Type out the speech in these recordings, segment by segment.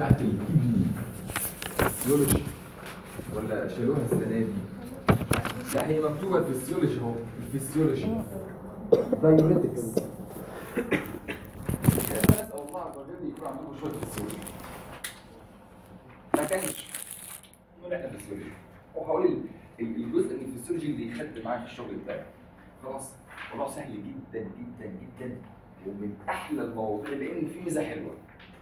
بتاعت الكيدني فيسيولوجي ولا شالوها السنه دي لا هي مكتوبه الفسيولوجي اهو الفسيولوجي دايوريتكس انا اسال الله عز وجل يكون عندكم شويه فسيولوجي ما كانش نقول احنا فسيولوجي وهقول ال- ال- الجزء من الفسيولوجي اللي يخدم معاك في الشغل بتاعك خلاص الموضوع سهل جدا جدا جدا ومن احلى المواضيع لان في ميزه حلوه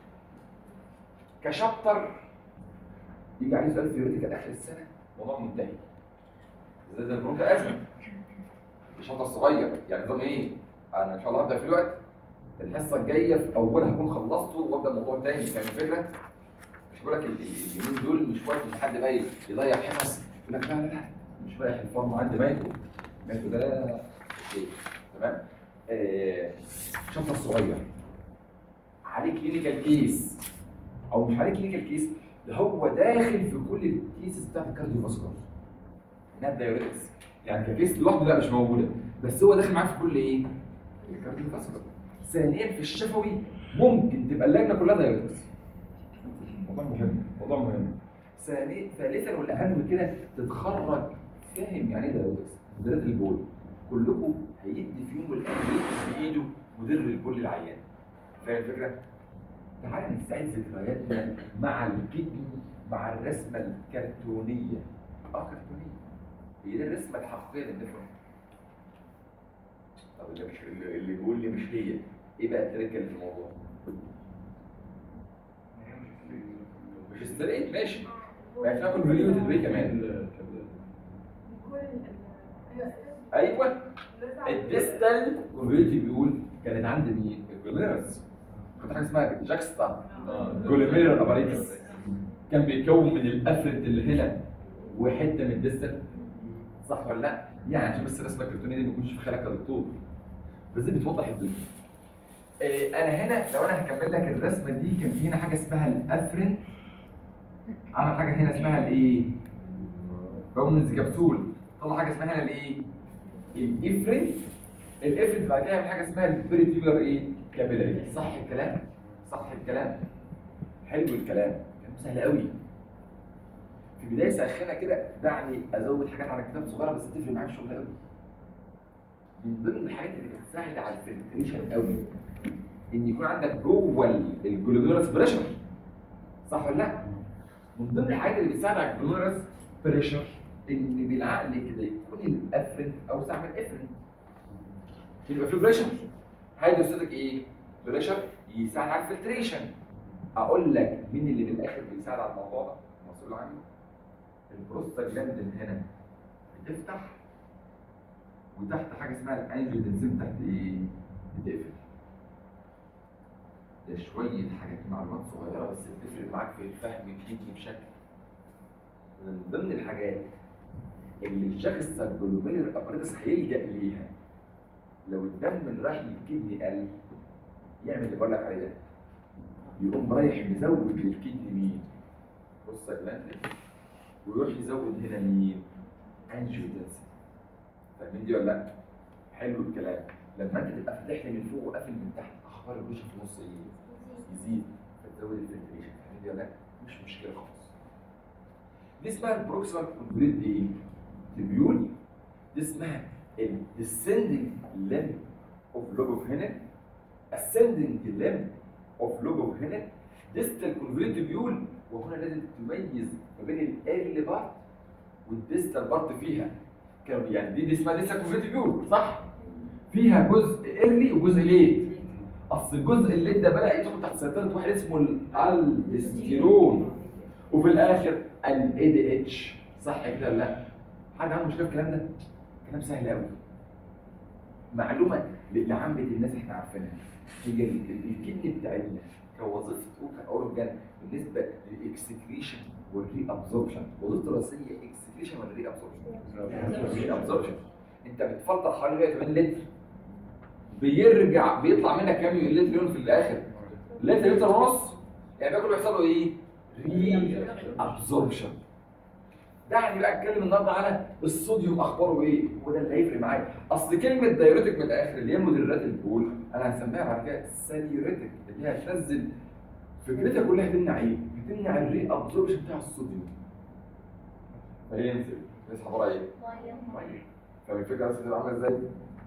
كشابتر يجي عليه سؤال ثيوريتيكال اخر السنه موضوع منتهي زي زي البرونك ازمه شابتر صغير يعني نظام ايه؟ انا ان شاء الله هبدا في الوقت الحصه الجايه في اولها هكون خلصته وابدا موضوع تاني كان الفكره مش بقول لك ال- ال- اليومين دول مش وقت ان حد بقى يضيع حصص يقول لك لا لا لا مش رايح الفورم عندي مايكو مايكو ده اوكي تمام آه شابتر صغير عليه كلينيكال كيس او مش عليه كلينيكال كيس ده هو داخل في كل الكيسز بتاعت الكارديو فاسكولار ناب دايوريتكس يعني ككيس لوحده لا مش موجوده بس هو داخل معاك في كل ايه؟ الكارديو فاسكولار ثانيا في الشفوي ممكن تبقى اللجنه كلها دايوريتكس موضوع مهم موضوع مهم ثاني ثالثا والاهم من كده تتخرج فاهم يعني ايه دايوريتكس مديرات البول كلكم هيدي في يوم من الايام بايده مدير البول للعيان فاهم الفكره؟ تعالى نستعيد ذكرياتنا مع الكدني مع الرسمه الكرتونيه اه كرتونيه هي دي الرسمه الحقيقيه للنفرون طب اللي مش اللي اللي بيقول لي مش هي ايه بقى التركه اللي في الموضوع؟ مش ستريت ماشي ما احنا كنا فيديو تدري كمان ايوه الديستال كونفيرتي بيقول كانت عند مين؟ الجوليرس كانت حاجه اسمها جاكستا جوليميرر اباريتس كان بيتكون من الافرد اللي هنا وحته من الديستال صح ولا لا؟ يعني عشان بس الرسمه الكرتونيه دي ما تكونش في خيالك يا دكتور بس دي بتوضح الدنيا إيه، انا هنا لو انا هكمل لك الرسمه دي كان في هنا حاجه اسمها الافرين عمل حاجه هنا اسمها الايه؟ بونز كبسول طلع حاجه اسمها هنا الايه؟ الافرين الافرين بعد كده يعمل حاجه اسمها البريتيولر ايه؟ كابيلاري صح الكلام؟ صح الكلام حلو الكلام كلام سهل قوي في بدايه ساخنه كده دعني ازود حاجات على الكتاب صغيره بس تفرق معايا الشغل قوي من ضمن الحاجات اللي بتساعد على الفلتريشن قوي ان يكون عندك جوه الجلوميرس بريشر صح ولا لا؟ من ضمن الحاجات اللي بتساعد على الجلوميرس بريشر ان بالعقل كده يكون الافرن اوسع من الافرن يبقى في بريشر هيدروستاتيك ايه؟ بريشر يساعد على الفلتريشن اقول لك مين اللي من الاخر بيساعد على الموضوع ده؟ مسؤول عنه البروستاجلاندين هنا بتفتح وتحت حاجه اسمها الانجيوتنسين تحت ايه؟ بتقفل. ده شويه حاجات معلومات صغيره بس بتفرق معاك في الفهم الكلينيكي بشكل. من ضمن الحاجات اللي الشخص الجلوميرر ابريتس هيلجا ليها لو الدم اللي رايح للكدني قل يعمل اللي بقول لك عليه ده. يقوم رايح مزود للكدني مين؟ بروستاجلاندين ويروح يزود هنا مين؟ انجيوتنسين. فاهمين دي ولا لا؟ حلو الكلام لما انت تبقى فاتح لي من فوق وقافل من تحت اخبار الوش في النص ايه؟ يزيد فتزود الفلتريشن فاهمين دي ولا لا؟ مش مشكله خالص. دي اسمها البروكسيمال كونفوليت ايه؟ تبيول دي اسمها الديسندنج ليم اوف لوب اوف هنا ascending limb اوف لوب اوف هنا ديستال كونفوليت تبيول وهنا لازم تميز ما بين الايرلي بارت والديستال بارت فيها كانوا يعني دي, دي اسمها ديستال كونفوليت تبيول صح؟ فيها جزء ايرلي وجزء ليت اصل الجزء الليت ده بدا يدخل تحت سيطره واحد اسمه الالدستيرون وفي الاخر الاي دي اتش صح كده ولا لا؟ حد عنده مشكله في الكلام ده؟ كلام سهل قوي معلومه لعامه الناس احنا عارفينها هي ال- ال- الكدني بتاعتنا كوظيفته كاورجان بالنسبه للاكسكريشن والري ابزوربشن وظيفته الرئيسيه اكسكريشن ولا ري ابزوربشن؟ ري ابزوربشن انت بتفلتر حوالي 180 لتر بيرجع بيطلع منك كام لتر يوم في الاخر؟ لتر لتر ونص يعني ده كله بيحصل له ايه؟ ري ابزوربشن دعني بقى اتكلم النهارده على الصوديوم اخباره ايه وده اللي هيفرق معايا اصل كلمه دايوريتك من الاخر اللي هي مدرات البول انا هسميها بعد كده ساليوريتك اللي هي هتنزل في فكرتها كلها تمنع ايه؟ بتمنع الري ابزوربشن بتاع الصوديوم فينزل يسحب ورا ايه؟ ميه فاهم الفكره بس تبقى عامله ازاي؟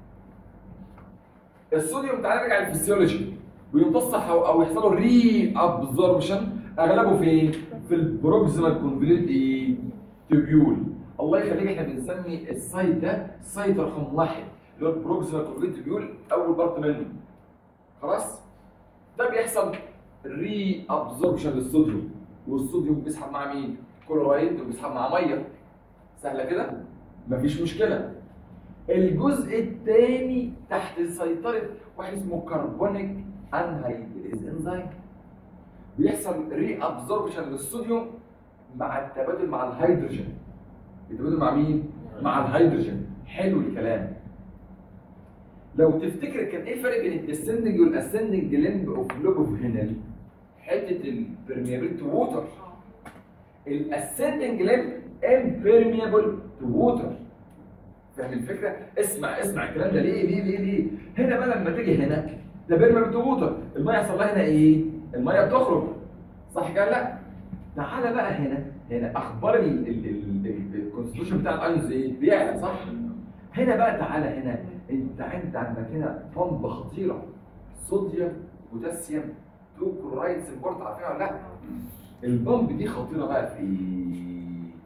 الصوديوم تعالى نرجع للفسيولوجي ويمتص او أو يحصل له ري ابزوربشن اغلبه فين؟ في البروكسيمال كونفوليت ايه؟ تيبيول الله يخليك احنا بنسمي السايت ده سايت رقم واحد اللي هو البروكسيمال كونفوليت تيبيول اول بارت منه خلاص؟ ده بيحصل ري ابزوربشن للصوديوم والصوديوم بيسحب مع مين؟ كلورايد وبيسحب مع ميه سهله كده؟ مفيش مشكله الجزء الثاني تحت سيطره واحد اسمه كربونيك انهيدريز انزيم بيحصل ري ابزوربشن للصوديوم مع التبادل مع الهيدروجين التبادل مع مين؟ مع الهيدروجين حلو الكلام لو تفتكر كان ايه الفرق بين الديسندنج والاسندنج لمب اوف لوب اوف هينل حته البرميابيلتي ووتر الاسندنج لمب امبرميبل تو ووتر فاهم الفكره؟ اسمع اسمع الكلام ده ليه ليه ليه ليه؟ هنا بقى لما تيجي هنا ده بيرميبل تو ووتر الميه يحصل لها هنا ايه؟ الميه بتخرج صح كده لا؟ تعالى بقى هنا هنا اخبار الكونستيوشن بتاع الايونز ايه؟ بيعلى صح؟ هنا بقى تعالى هنا انت انت عندك هنا بامب خطيره صوديوم بوتاسيوم تو كلورايد سبورت عارفينها ولا لا؟ البامب دي خطيره بقى في ايه؟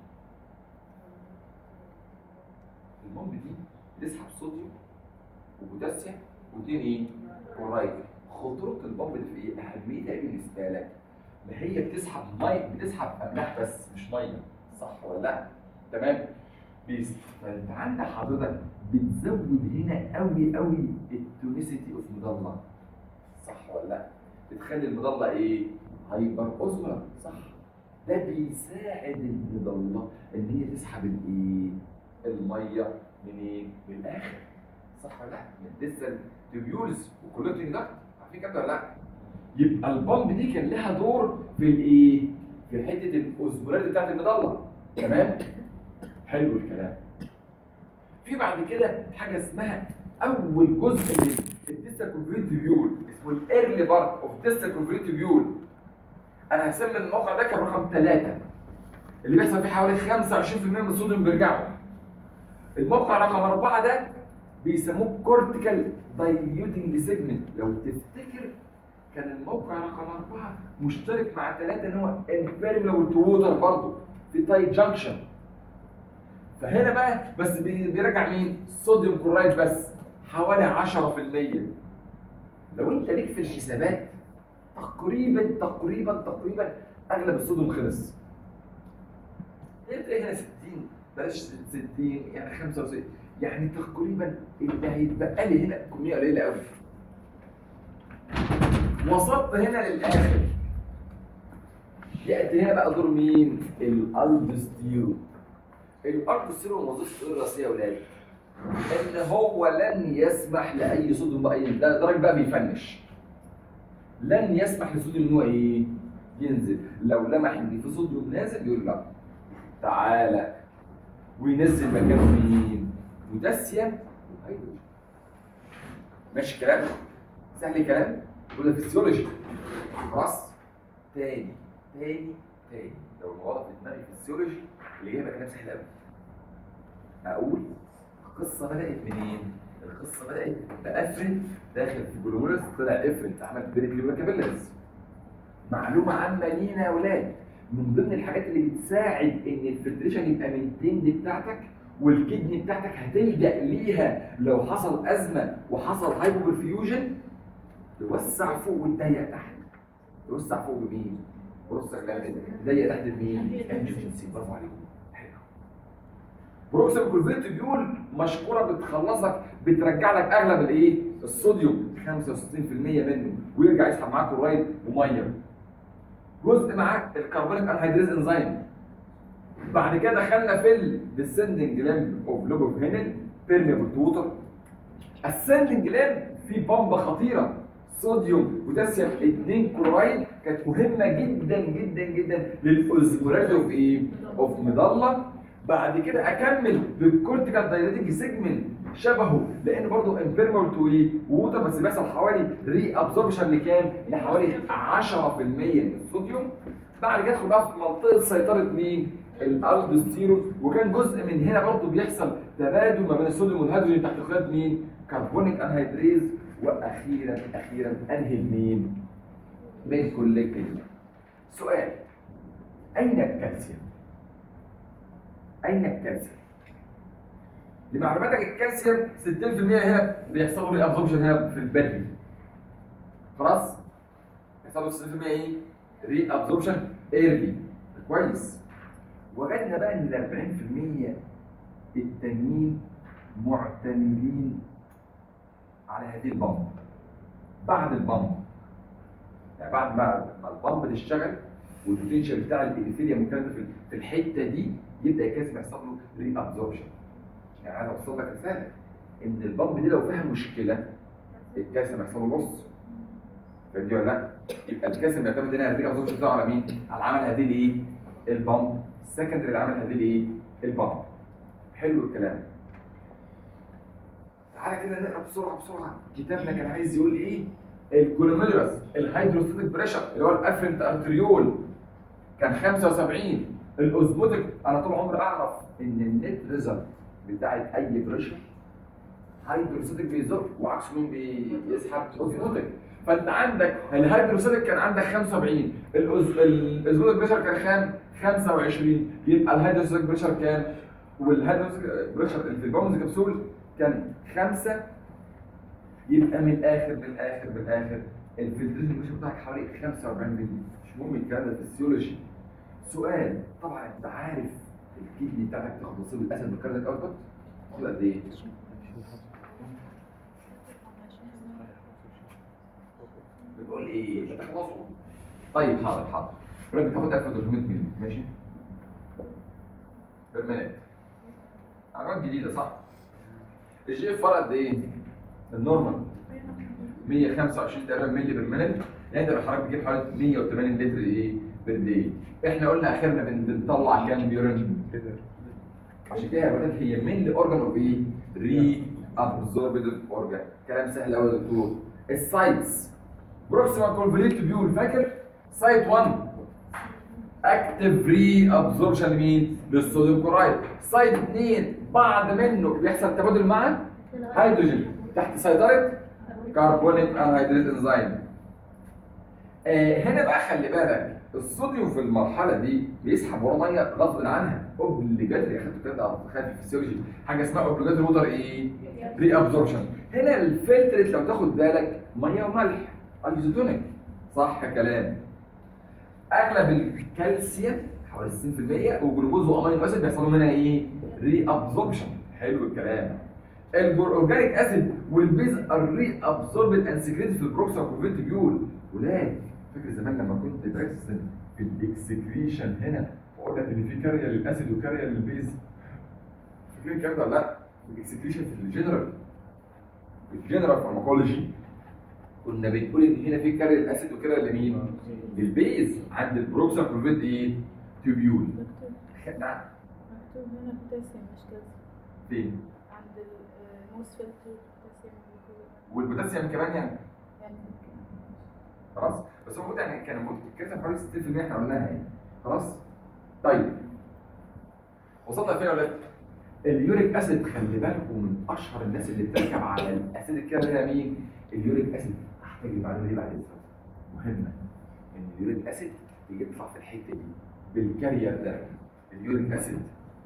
البامب دي بتسحب صوديوم وبوتاسيوم واثنين ايه؟ كلورايد خطوره البامب دي في ايه؟ اهميتها ايه بالنسبه لك؟ ما هي بتسحب ميه بتسحب املاح بس مش ميه صح ولا لا؟ تمام؟ بيس فانت عندك حضرتك بتزود هنا قوي قوي التونيسيتي اوف مضله صح ولا لا؟ بتخلي المضله ايه؟ هايبر اوزمولار صح ده بيساعد المضله ان هي تسحب الايه؟ الميه منين؟ من الاخر صح ولا لا؟ من الديستال تيبيولز وكولوتين ده عارفين كده ولا لا؟ يبقى البامب دي كان لها دور في الايه؟ في حته الاوزمولاريتي بتاعت المضله تمام؟ حلو الكلام في بعد كده حاجه اسمها اول جزء من الديستال كونفريت تيبيول اسمه الايرلي بارت اوف ديستال كونفريت تيبيول انا هسمي الموقع ده كان رقم ثلاثة اللي بيحصل فيه حوالي 25% من الصوديوم بيرجعوا الموقع رقم أربعة ده بيسموه كورتيكال دايليوتنج سيجمنت لو تفتكر كان الموقع رقم أربعة مشترك مع ثلاثة ان هو امبيرمبل تو ووتر برضه في تايت جانكشن فهنا بقى بس بي- بيرجع مين؟ صوديوم كلورايد بس حوالي 10% لو انت ليك في الحسابات تقريبا تقريبا تقريبا اغلب الصوديوم خلص تلاقي هنا 60 بلاش 60 يعني 65 يعني تقريبا اللي هيتبقى لي هنا كميه قليله قوي وصلت هنا للاخر ياتي هنا بقى دور مين؟ الالدوستيرون الالدوستيرون وظيفته ايه الرئيسيه يا ولاد؟ ان هو لن يسمح لاي صوديوم باي ده درجه بقى بيفنش لن يسمح للصوديوم ان هو ايه؟ ينزل لو لمح ان في صوديوم نازل يقول لا تعالى وينزل مكانه مين؟ بوتاسيوم وهيدروجين ماشي الكلام؟ سهل الكلام؟ وده فيسيولوجي خلاص؟ تاني تاني تاني لو الموضوع في دماغي فيسيولوجي الاجابه كلام سهل قوي اقول القصه بدات منين؟ القصه بدات بافرنت داخل في جلومولس طلع افرنت عمل بريكليوما كابيلاريز معلومه عامه لينا يا اولاد من ضمن الحاجات اللي بتساعد ان الفلتريشن يبقى من التند بتاعتك والكدني بتاعتك هتلجا ليها لو حصل ازمه وحصل هايبوبرفيوجن توسع فوق وتضيق تحت توسع فوق بمين؟ بص يا جماعه ضيق تحت بمين؟ انجيوتنسي برافو عليكم حلو بروكسيم كولفيت بيقول مشكوره بتخلصك بترجع لك اغلب الايه؟ الصوديوم 65% منه ويرجع يسحب معاك كلورايد وميه جزء معاك الكربونيك انهيدريز انزيم بعد كده دخلنا في الديسندنج لامب اوف لوب اوف هينل بيرميبل تو ووتر السندنج لامب في بامبه خطيره صوديوم بوتاسيوم 2 كلورايد كانت مهمه جدا جدا جدا للاوزمولاريتي اوف ايه؟ اوف مضله بعد كده اكمل بالكورتيكال دايليتنج سيجمنت شبهه لان برضه امبيرمول تو ايه ووتر بس بيحصل حوالي ري ابزوربشن لكام؟ لحوالي 10% من الصوديوم بعد كده ادخل بقى في منطقه سيطره مين؟ الالدوستيرون وكان جزء من هنا برضه بيحصل تبادل ما بين الصوديوم والهيدروجين تحت قياده مين؟ كربونيك انهيدريز واخيرا اخيرا انهي مين؟ بين كوليكتيف سؤال اين الكالسيوم؟ اين الكالسيوم؟ لمعلوماتك الكالسيوم 60% هنا بيحصل له ري ابزوربشن هنا في البدن خلاص؟ بيحصل له 60% ايه؟ ري ابزوربشن ايرلي كويس وجدنا بقى ان ال 40% التانيين معتمدين على هذه البمب بعد البمب يعني بعد ما ما البمب تشتغل والبوتنشال بتاع الابيثيليوم والكلام ده في- في الحته دي يبدا الكالسيوم يحصل له ري ابزوربشن يعني عايز اوصل لك رساله ان البمب دي لو فيها مشكله الكالسيوم يحصل له نص فهمتي ولا لا؟ يبقى الكالسيوم بيعتمد هنا الري ابزوربشن بتاعه على مين؟ على عمل هذه الايه؟ البمب السكندري اللي عمل هذه الايه؟ البمب حلو الكلام تعالى كده نقرا بسرعه بسرعه كتابنا كان عايز يقول ايه؟ الكولوميرس الهيدروستاتيك بريشر اللي هو الافرنت ارتريول كان 75 الاوزموتيك انا طول عمري اعرف ان النت ريزلت بتاعت اي بريشر هيدروستاتيك بيزق وعكسه مين بيسحب اوزموتيك فانت عندك الهيدروستاتيك كان عندك 75 الأوز- الاوزموتيك بريشر كان كام 25 يبقى الهيدروستاتيك بريشر كام والهيدروستاتيك بريشر اللي في البومز كبسول كان 5 يبقى من الاخر من الاخر من الاخر الفلتريشن مش بتاعك حوالي 45 مللي مش مهم الكلام ده فيسيولوجي سؤال طبعا انت عارف الكدني بتاعتك تاخد نصيب الاسد من كاردياك اوتبوت تاخد قد ايه؟ بتقول ايه؟ انت تخلصوا طيب حاضر حاضر يقول لك بتاخد 1300 مللي ماشي؟ بالمنت معلومات جديده صح؟ الجي اف فرق قد ايه؟ النورمال 125 تقريبا مللي بالمنت يعني انت حضرتك بتجيب حوالي 180 لتر ايه بالدقيقه احنا قلنا اخرنا بن- بنطلع كام يورين عشان كده يا ولاد هي مين اورجان اوف ايه؟ ري ابزوربد اورجان كلام سهل قوي يا دكتور السايتس بروكسيمال كونفوليت تبيول فاكر؟ سايت 1 اكتف ري ابزوربشن لمين؟ للصوديوم كورايد سايت 2 بعد منه بيحصل تبادل مع هيدروجين تحت سيطره كربونيك انهيدريت انزيم آه هنا بقى خلي بالك الصوديوم في المرحله دي بيسحب وراه ميه غصب عنها اوبليجاتري اخدت الكلام ده على خايف في الفسيولوجي حاجه اسمها اوبليجاتري ووتر ايه؟ ري ابزوربشن هنا الفلترت لو تاخد بالك ميه وملح ايزوتونيك صح كلام اغلب الكالسيوم حوالي 60% وجلوكوز وامينو اسيد بيحصلوا منها ايه؟ ري ابزوربشن حلو الكلام الاورجانيك اسيد والبيز ار ري ابزوربد اند سكريتد في البروكسا كونفنتيول ولاد فاكر زمان لما كنت برسم في الاكسكريشن هنا واقول لك ان في كارير للاسيد وكارير للبيز فاكرين الكلام ده ولا لا؟ الاكسكريشن في الجنرال في الجنرال فارماكولوجي كنا بنقول ان هنا في كارير للاسيد وكارير لمين؟ للبيز عند البروكسا كونفنت ايه؟ تيوبيول مكتوب نعم مكتوب هنا بوتاسيوم مش كالسيوم فين؟ عند الموس فلتر بوتاسيوم وكده. والبوتاسيوم كمان يعني يعني ممكن. خلاص بس هو المفروض يعني كان المفروض الكالسيوم حوالي 60% احنا قلناها يعني خلاص طيب وصلنا فين يا ولاد؟ اليوريك اسيد خلي بالكم من اشهر الناس اللي بتركب على الاسيد الكلى هنا مين؟ اليوريك اسيد هحتاج المعلومه دي بعد اذنك مهمه ان اليوريك اسيد يطلع في الحته دي بالكارير ده اليوريك اسيد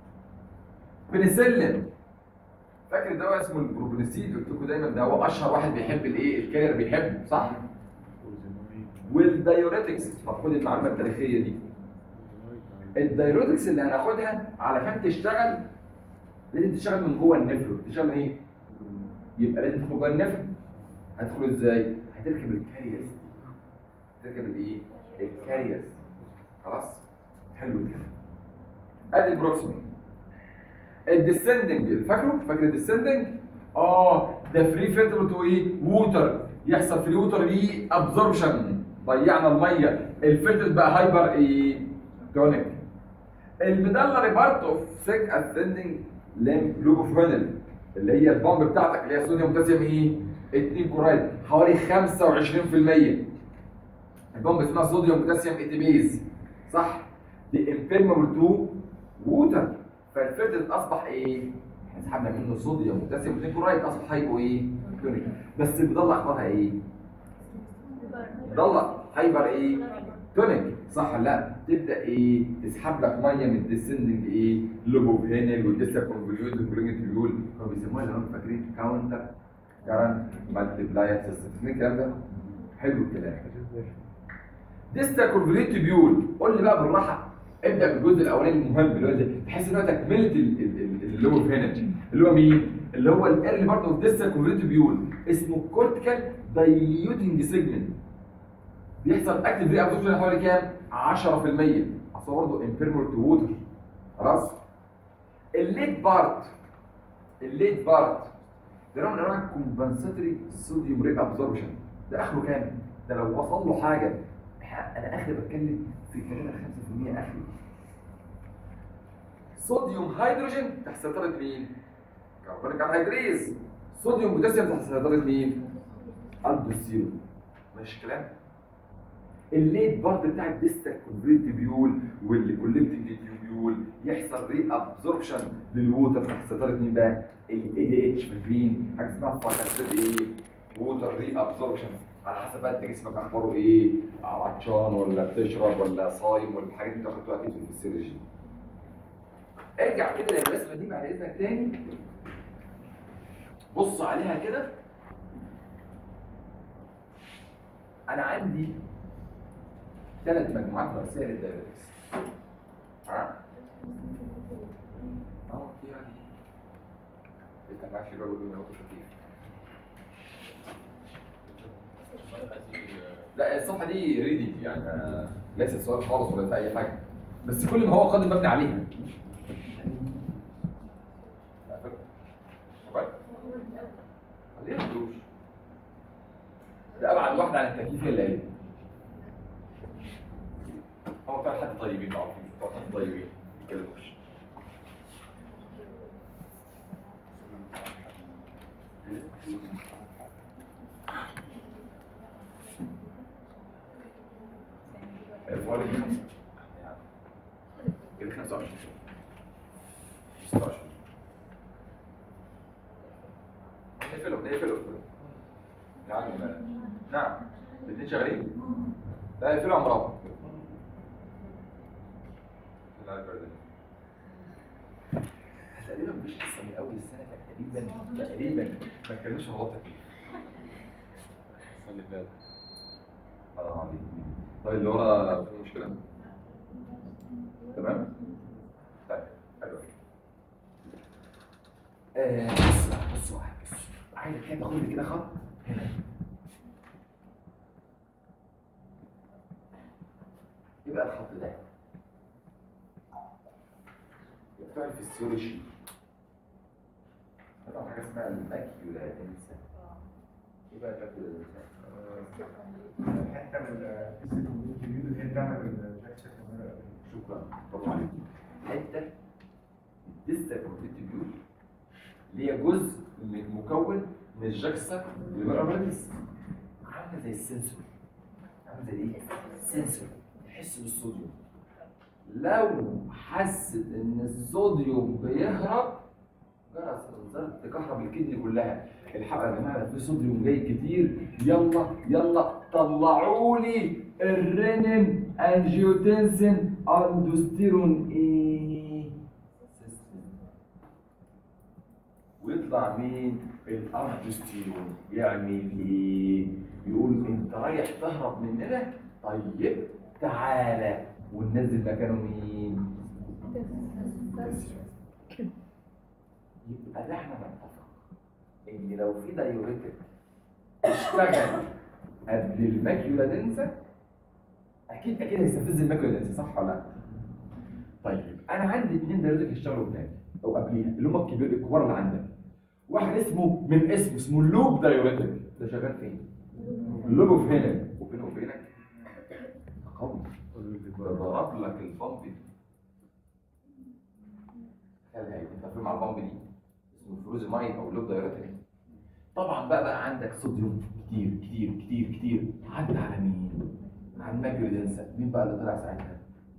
بنسلم فاكر دواء اسمه البروبنسيد قلت لكم دايما ده هو اشهر واحد بيحب الايه الكارير بيحبه صح؟ والدايوريتكس طب خد المعلومه التاريخيه دي الدايوريتكس اللي هناخدها علشان تشتغل لازم تشتغل من جوه النفر تشتغل من ايه؟ يبقى لازم تدخل جوه النفر هتدخل ازاي؟ هتركب الكاريرز تركب الايه؟ الكاريرز خلاص؟ حلو الكلام ادي البروكسيمال الديسندنج فاكره؟ فاكر الديسندنج؟ اه ده فري فلتر تو ايه؟ ووتر يحصل في الووتر ايه؟ ابزوربشن ضيعنا الميه الفلتر بقى هايبر ايه؟ تونيك الميدالري بارت اوف سيك اسندنج لم لوكوفرينال اللي هي البامب بتاعتك اللي هي صوديوم بوتاسيوم ايه 2 كورايد حوالي 25% البامب اسمها صوديوم بوتاسيوم اتيبيز صح دي امبيرمبل تو ووتر فالفلتر اصبح ايه سحبنا منه صوديوم بوتاسيوم 2 كورايد اصبح هيبقوا ايه تونيك بس بيضل اخبارها ايه ضل هايبر ايه تونيك صح ولا لا تبدا ايه تسحب لك ميه من الديسندنج ايه لوبو هينل والديسا كونفوليوت والكولينجيتيول كانوا بيسموها زمان فاكرين كاونتر كارنت مالتيبلاير سيستم فاكرين الكلام ده حلو الكلام ديستا كونفوليوت تبيول قول لي بقى بالراحه ابدا بالجزء الاولاني المهم اللي هو ده تحس ان هو تكمله ال- ال- ال- اللوبو هينل اللي هو مين اللي هو الايرلي بارت اوف ديستا كونفوليوت تبيول اسمه كورتيكال دايليوتنج سيجمنت بيحصل اكتف ري ابزوربشن حوالي كام 10% اصل برضه امبيرمول تو ووتر خلاص الليد بارت الليد بارت ده نوع من انواع الكومبنساتوري صوديوم ري ابزوربشن ده اخره كام ده لو وصل له حاجه إحنا- انا اخري بتكلم في تقريبا 5% اخري صوديوم هيدروجين تحت سيطره مين كربونيك انهيدريز صوديوم بوتاسيوم تحت سيطره مين الدوسيرون ماشي كلام الليد بارت بتاع الديستا كونفرتيبيول والكولكتنج تيوبيول يحصل ري ابزوربشن للووتر تحت سيطره مين بقى؟ الاي دي اتش فاكرين حاجه اسمها فاكتور ايه؟ ووتر ري ابزوربشن على حسب بقى انت جسمك اخباره ايه؟ عطشان ولا بتشرب ولا صايم ولا الحاجات دي انت خدتوها اكيد في الفسيولوجي. ارجع كده للرسمه دي بعد اذنك تاني بص عليها كده انا عندي ثلاث مجموعات رئيسيه للدايابيتكس ها اه يعني انت معاك شباب بيقولوا لي خفيف لا الصفحه دي ريدي يعني آه، ليست سؤال خالص ولا في اي حاجه بس كل ما هو قادم مبني عليها لا، فكرة. طيب. خلينا ندوش ده ابعد واحده عن التكييف هي اللي قالت هو كان حد طيبين معروفين بتوع حد طيبين ما يتكلموش الفوالي دي خمسة. كده 25 16 نقفله نقفله نعم نعم الاثنين شغالين لا يقفلوا عم رابط تقريبا مش لسه من اول السنه تقريبا تقريبا ما اتكلمش في موضوع التكليف السنه اللي فاتت حرام عليك طيب اللي ورا في مشكله تمام طيب حلو آه، بص بقى، بص واحد بص عايزك كده تاخد لي كده خط هنا ايه بقى الخط ده؟ بتوع الفسيولوجي طبعا حاجه اسمها الماكيولا انسا ايه بقى الماكيولا انسا؟ حته من السيكولوجي اللي هي بتعمل الجاكشن شكرا برافو عليك حته الديستاكوفيتيبيول اللي هي جزء من مكون من الجاكسا للمرابلس عامله زي السنسور عامله زي ايه؟ سنسور يحس بالصوديوم لو حست ان الصوديوم بيهرب جرس انذار تكهرب الكدني كلها الحق يا جماعه في صوديوم جاي كتير يلا يلا طلعوا لي الرينين انجيوتنسين اندوستيرون ايه سيستم ويطلع مين الاندوستيرون يعمل ايه يقول انت رايح تهرب مننا طيب تعالى وننزل مكانه مين يبقى ده احنا نتفق ان لو في دايوريتك اشتغل قبل الماكيولا دنسا اكيد اكيد هيستفز الماكيولا دنسا صح ولا لا؟ طيب انا عندي اثنين دايوريتك اشتغلوا قدامي او قبليها اللي هم الكبير الكبار اللي عندك واحد اسمه من اسمه اسمه اللوب دايوريتك ده شغال فين؟ اللوب اوف هنا وبينه وبينك قوي ده ضرب لك البامب دي خلي انت فاهم على البامب دي اسمه فلوزمايد او لوب دايرتك طبعا بقى بقى عندك صوديوم كتير كتير كتير كتير عدى على مين؟ على الماجريدنسا مين بقى اللي طلع ساعتها؟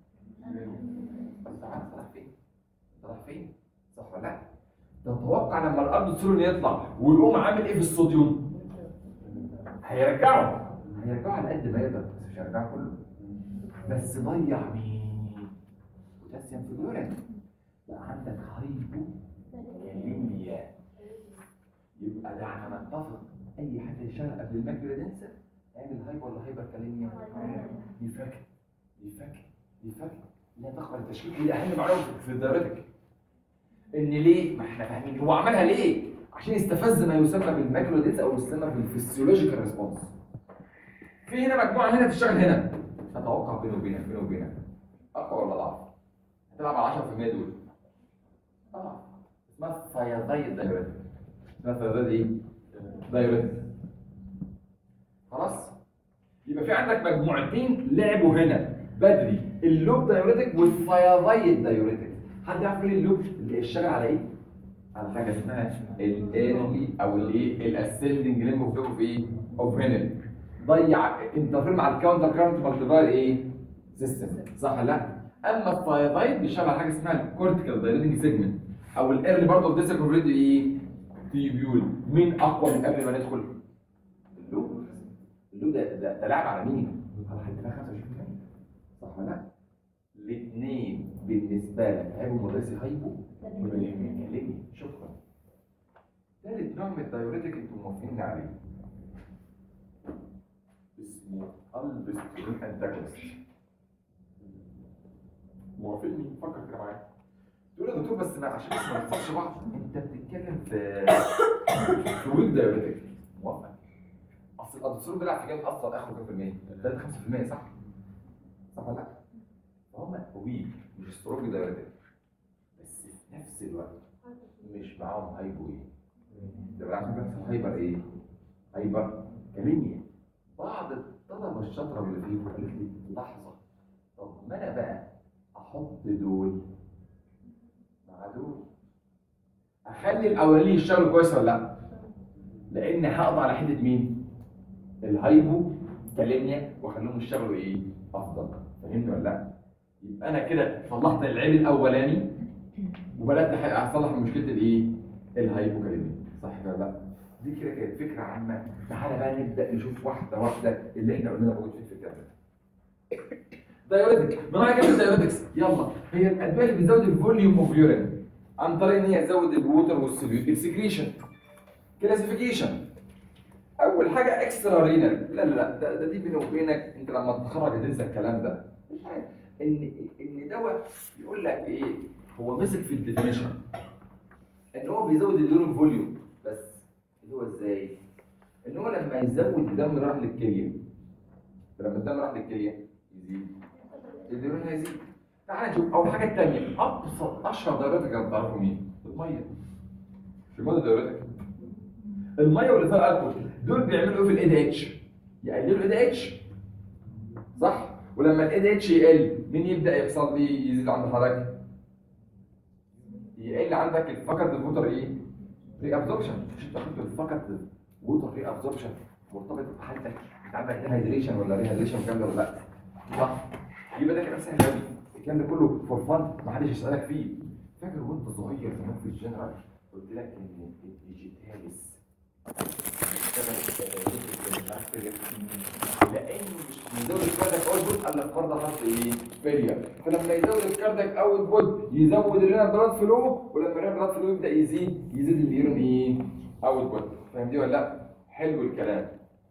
بس عارف طلع فين؟ طلع فين؟ صح ولا لا؟ تتوقع لما الارض سولون يطلع ويقوم عامل ايه في الصوديوم؟ هيرجعه هيرجعه على قد ما يقدر بس مش هيرجعه كله بس ضيع مين؟ بوتاسيوم في اليورين بقى عندك هايبو كاليميا يبقى ده احنا نتفق اي حد يشتغل قبل الماكرودنسا اعمل هايبو ولا هايبر كاليميا دي فاكهه دي فاكهه دي فاكهه لا تقبل التشكيك دي اهم معلومه في- في دايرتك ان ليه ما احنا فاهمين هو عملها ليه عشان يستفز ما يسمى بالماكرودنس او يسمى بالفسيولوجيكال ريسبونس في هنا مجموعه هنا تشتغل هنا اتوقع بيني وبينك بيني وبينك اقوى ولا ضعف هتلعب على 10% دول اه اسمها ثيازايد دايوريتك اسمها ثيازايد ايه؟ دايوريتك خلاص يبقى في عندك مجموعتين لعبوا هنا بدري اللوب دايوريتك والثيازايد دايوريتك حد يعرف ليه اللوب اللي اشتغل على ايه؟ على حاجه اسمها الايرلي او الايه الاسندنج ليمب اوف اوف ايه؟ اوف هينل ضيع انترفير مع الكاونتر كارنت مالتيبلاير ايه؟ سيستم صح ولا لا؟ اما الثايرويد بيشتغل على حاجه اسمها الكورتيكال دايريتنج سيجمنت او الايرلي برضه في ديسك ايه؟ تيبيول مين اقوى من قبل ما ندخل؟ اللوب اللوب ده ده, ده لعب على مين؟ على حد فيها 25% صح ولا لا؟ الاثنين بالنسبه لك هيبقوا مدرسي هايبو كلمني شكرا ثالث نوع من الدايوريتك انتم موافقين عليه اسمه البسترين انتاجونست موافقني فكر كده معايا تقول يا دكتور بس ما عشان بس ما نخسرش بعض انت بتتكلم في في ويك دايوريتك موافق اصل الادوسول بيلعب في كام اصلا اخره كام في المية؟ 3 5% صح؟ صح ولا لا؟ فهم ويك مش سترونج دايوريتك بس في نفس الوقت مش معاهم هايبو ايه؟ ده بالعكس بيحصل هايبر ايه؟ هايبر كاليميا بعض الطلبه الشاطره اللي فيهم قالت لي لحظه طب ما انا بقى احط دول مع دول اخلي الاولانيين يشتغلوا كويس ولا لا؟ لان هقضي على حته مين؟ الهايبو كاليميا واخليهم يشتغلوا ايه؟ افضل فاهمني ولا لا؟ يبقى انا كده صلحت العيب الاولاني وبدات أح- اصلح مشكله الايه؟ الهايبوكاليميا صح ولا لا؟ دي كده كانت فكره عامه تعالى بقى نبدا نشوف واحده واحده اللي احنا قلنا موجود في الكتاب دايوريتك معنى كلمه دايوريتكس يلا هي الادويه اللي بتزود الفوليوم اوف يورين عن طريق ان هي تزود الووتر والسوليوت اكسكريشن كلاسيفيكيشن اول حاجه اكسترا رينال لا لا لا ده, ده دي بيني وبينك انت لما تتخرج هتنسى الكلام ده مش عارف ان ان دواء يقول لك ايه هو مسك في الديفينيشن ان هو بيزود اليورين فوليوم بس اللي هو ازاي؟ ان هو لما يزود الدم راح للكليه لما الدم راح للكليه يزيد اليورين هيزيد تعال نشوف اول حاجه الثانيه ابسط اشهر دايرتك هتعرفوا مين؟ الميه مش الميه دايرتك الميه واللي فيها الكحول دول بيعملوا ايه في الاي دي اتش؟ يقللوا الاي دي اتش صح؟ ولما الاي دي اتش يقل مين يبدا يحصل لي يزيد عند حضرتك؟ يقل عندك الفقد الوتر ايه؟ ري ابزوربشن مش انت خدت الفقد ووتر ري ابزوربشن مرتبط بحالتك انت عندك ديهايدريشن ولا ريهايدريشن والكلام ده ولا لا؟ صح؟ يبقى ده كلام سهل قوي الكلام ده كله فور فن ما حدش يسالك فيه فاكر وانت صغير زمان في الجنرال قلت لك ان الديجيتاليس لانه مش بيزود الكاردك اوت بوت الا الكارد حط ايه؟ فيلير فلما يزود الكاردك اوت بوت يزود الرينا بلاد فلو ولما الرينا بلاد فلو يبدا يزيد يزيد اليورين ايه؟ اوت بوت فاهم دي ولا لا؟ حلو الكلام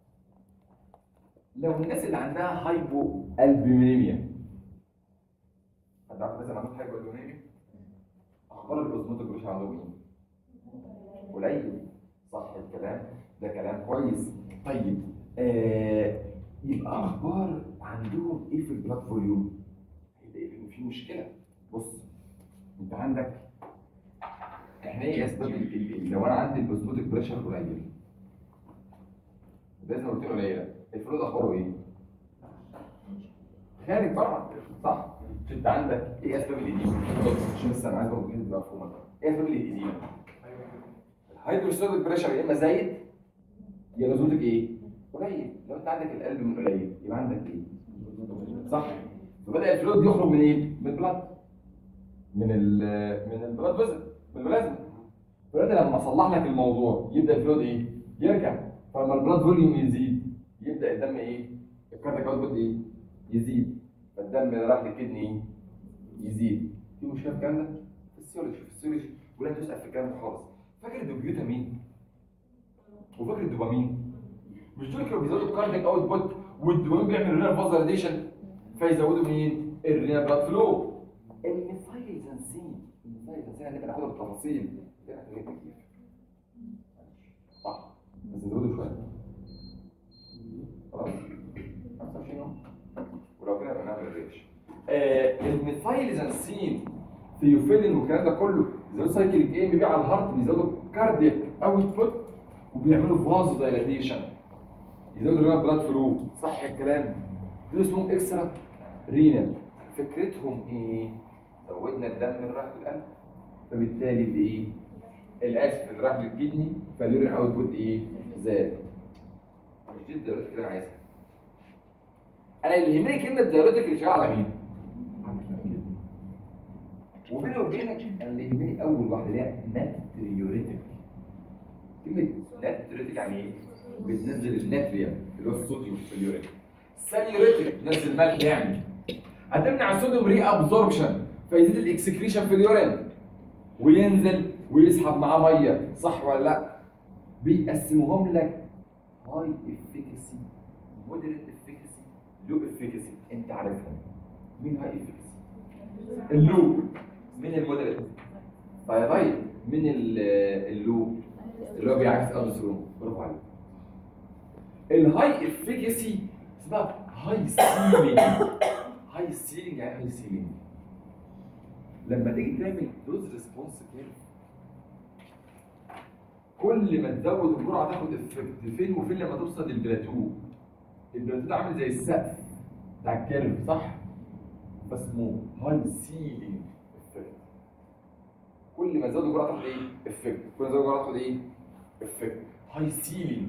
لو الناس اللي عندها هايبو البيمينيميا حد عارف الناس اللي عندهم هايبو البيمينيميا؟ اخبار الاوزموتيك مش عندهم ايه؟ قليل صح الكلام ده كلام كويس طيب آه يبقى اخبار عندهم ايه في البلاد فوليوم هيبقى في مشكله بص انت عندك احنا ايه اسباب ال- ال- ال- لو انا عندي الاوزموتيك بريشر قليل لازم قلت له قليله الفلويد اخباره ايه؟ خارج طبعا صح مش انت عندك ايه اسباب الاديمه؟ بص عشان بس انا عايز برضه كده تبقى مفهومه ايه اسباب الاديمه؟ هيدروستاتيك بريشر يا اما زايد يا لازمتك ايه؟ قليل لو انت عندك القلب من قليل يبقى عندك ايه؟ صح فبدا الفلويد يخرج من ايه؟ من البلاد من ال من البلاد فيزل من البلازما فبدا لما اصلح لك الموضوع يبدا الفلويد ايه؟ يرجع فلما البلاد فوليوم يزيد يبدا الدم ايه؟ الكاردياك اوتبوت ايه؟ يزيد فالدم اللي راح للكدني ايه؟ يزيد في مشكله في الكلام ده؟ في السيولوجي في السيولوجي ولا تسال في الكلام ده خالص فاكر الدوبيوتامين وفاكر الدوبامين مش دول كانوا بيزودوا الكاردياك اوت بوت والدوبامين بيعمل رينال فازوليديشن فيزودوا مين؟ الرينال بلاد فلو الميثايلزنسين الميثايلزنسين هنبقى ناخدها بالتفاصيل كده هتلاقيها كتير صح بس نزوده شويه خلاص 25 يوم ولو كده يبقى نعمل الريش آه الميثايلزنسين ثيوفيلين والكلام ده كله بيزودوا سايكليك ايه بيبيع على الهارت بيزودوا كاردياك اوت بوت وبيعملوا فازو دايلاتيشن يزودوا الرينال بلاد فلو صح الكلام دول اسمهم اكسترا رينال فكرتهم ايه؟ زودنا الدم اللي راح للقلب فبالتالي الايه؟ الاسف اللي راح للكدني فاليورين اوت بوت ايه؟ زاد مش دي الديوريتك اللي انا عايزها انا اللي يهمني كلمه ديوريتك اللي شغاله على مين؟ وبيني وبينك انا اللي يهمني اول واحده اللي هي ناتريوريتك كلمه ناتريوريتك يعني ايه؟ بتنزل الناتريوم اللي هو الصوديوم في اليورين ساليوريتك تنزل ملح يعني هتمنع الصوديوم ري ابزوربشن فيزيد الاكسكريشن في اليورين وينزل ويسحب معاه ميه صح ولا لا؟ بيقسموهم لك هاي افيكاسي مودريت افيكاسي لو افيكاسي انت عارفهم مين هاي افيكاسي؟ اللو من المودريت ثايرويد من ال- اللو اللي هو بيعكس الدوستيرون برافو عليك الهاي افيكاسي اسمها هاي سيلينج هاي سيلينج يعني هاي سيلينج لما تيجي تعمل دوز ريسبونس كيرف كل ما تزود الجرعه تاخد افكت فين وفين لما توصل للبلاتو البلاتو ده عامل زي السقف بتاع الكيرف صح؟ فاسمه هاي سيلينج افكت كل ما تزود الجرعه تاخد ايه؟ افكت كل ما تزود الجرعه تاخد ايه؟ افكت هاي سيلينج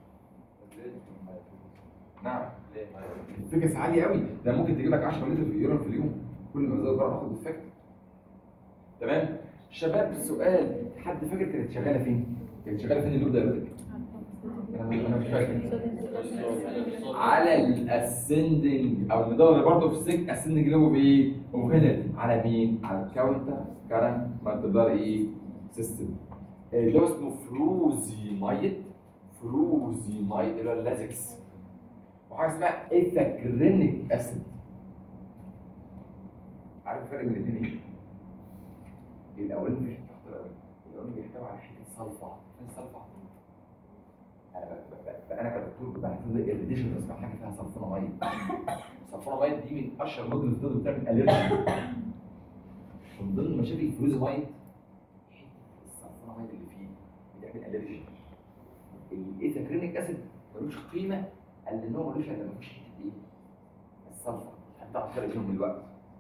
نعم الفكس عالي قوي ده ممكن تجيب لك 10 لتر في اليورين في اليوم كل ما تزود الجرعه تاخد افكت تمام شباب سؤال حد فاكر كانت شغاله فين؟ كانت شغاله فين اللوب دايركتك؟ انا أنا مش فاكر على الاسندنج او المدور برضه في السك اسندنج لوب ايه؟ وهنا على مين؟ على الكاونتر كارنت مالتيبلار ايه؟ سيستم اللي هو اسمه فروزيمايد فروزيمايد اللي هو اللازكس وحاجه اسمها ايثاكرينيك اسيد عارف الفرق بين الاثنين ايه؟ الاولاني مش بيحتوي الاولاني الاولاني بيحتوي على حته صلفه فين الصلفه؟ انا ب- ب- ب- انا كدكتور بحس ان الريديشن بسمع حاجه فيها صلفونه ميه صلفونه ميه دي من اشهر مدن الفلويد بتعمل الرجي من ضمن مشاكل الفلويد ميه الصلفونه ميه اللي فيه بتعمل الرجي الايثاكرينيك اسيد ملوش قيمه قال ان هو ملوش الا مفيش حته ايه؟ الصلفه هتعرف الفرق بينهم دلوقتي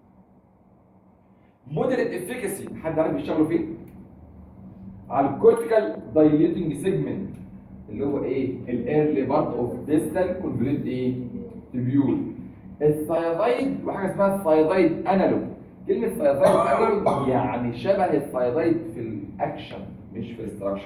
مودريت افيكاسي حد عارف بيشتغلوا فين؟ على الكورتيكال دايليتنج سيجمنت اللي هو ايه؟ الايرلي بارت اوف ديستال كونفليت ايه؟ تبيول الثايرويد وحاجه اسمها الثايرويد انالوج كلمه ثايرويد انالوج يعني شبه الثايرويد في الاكشن مش في الاستراكشر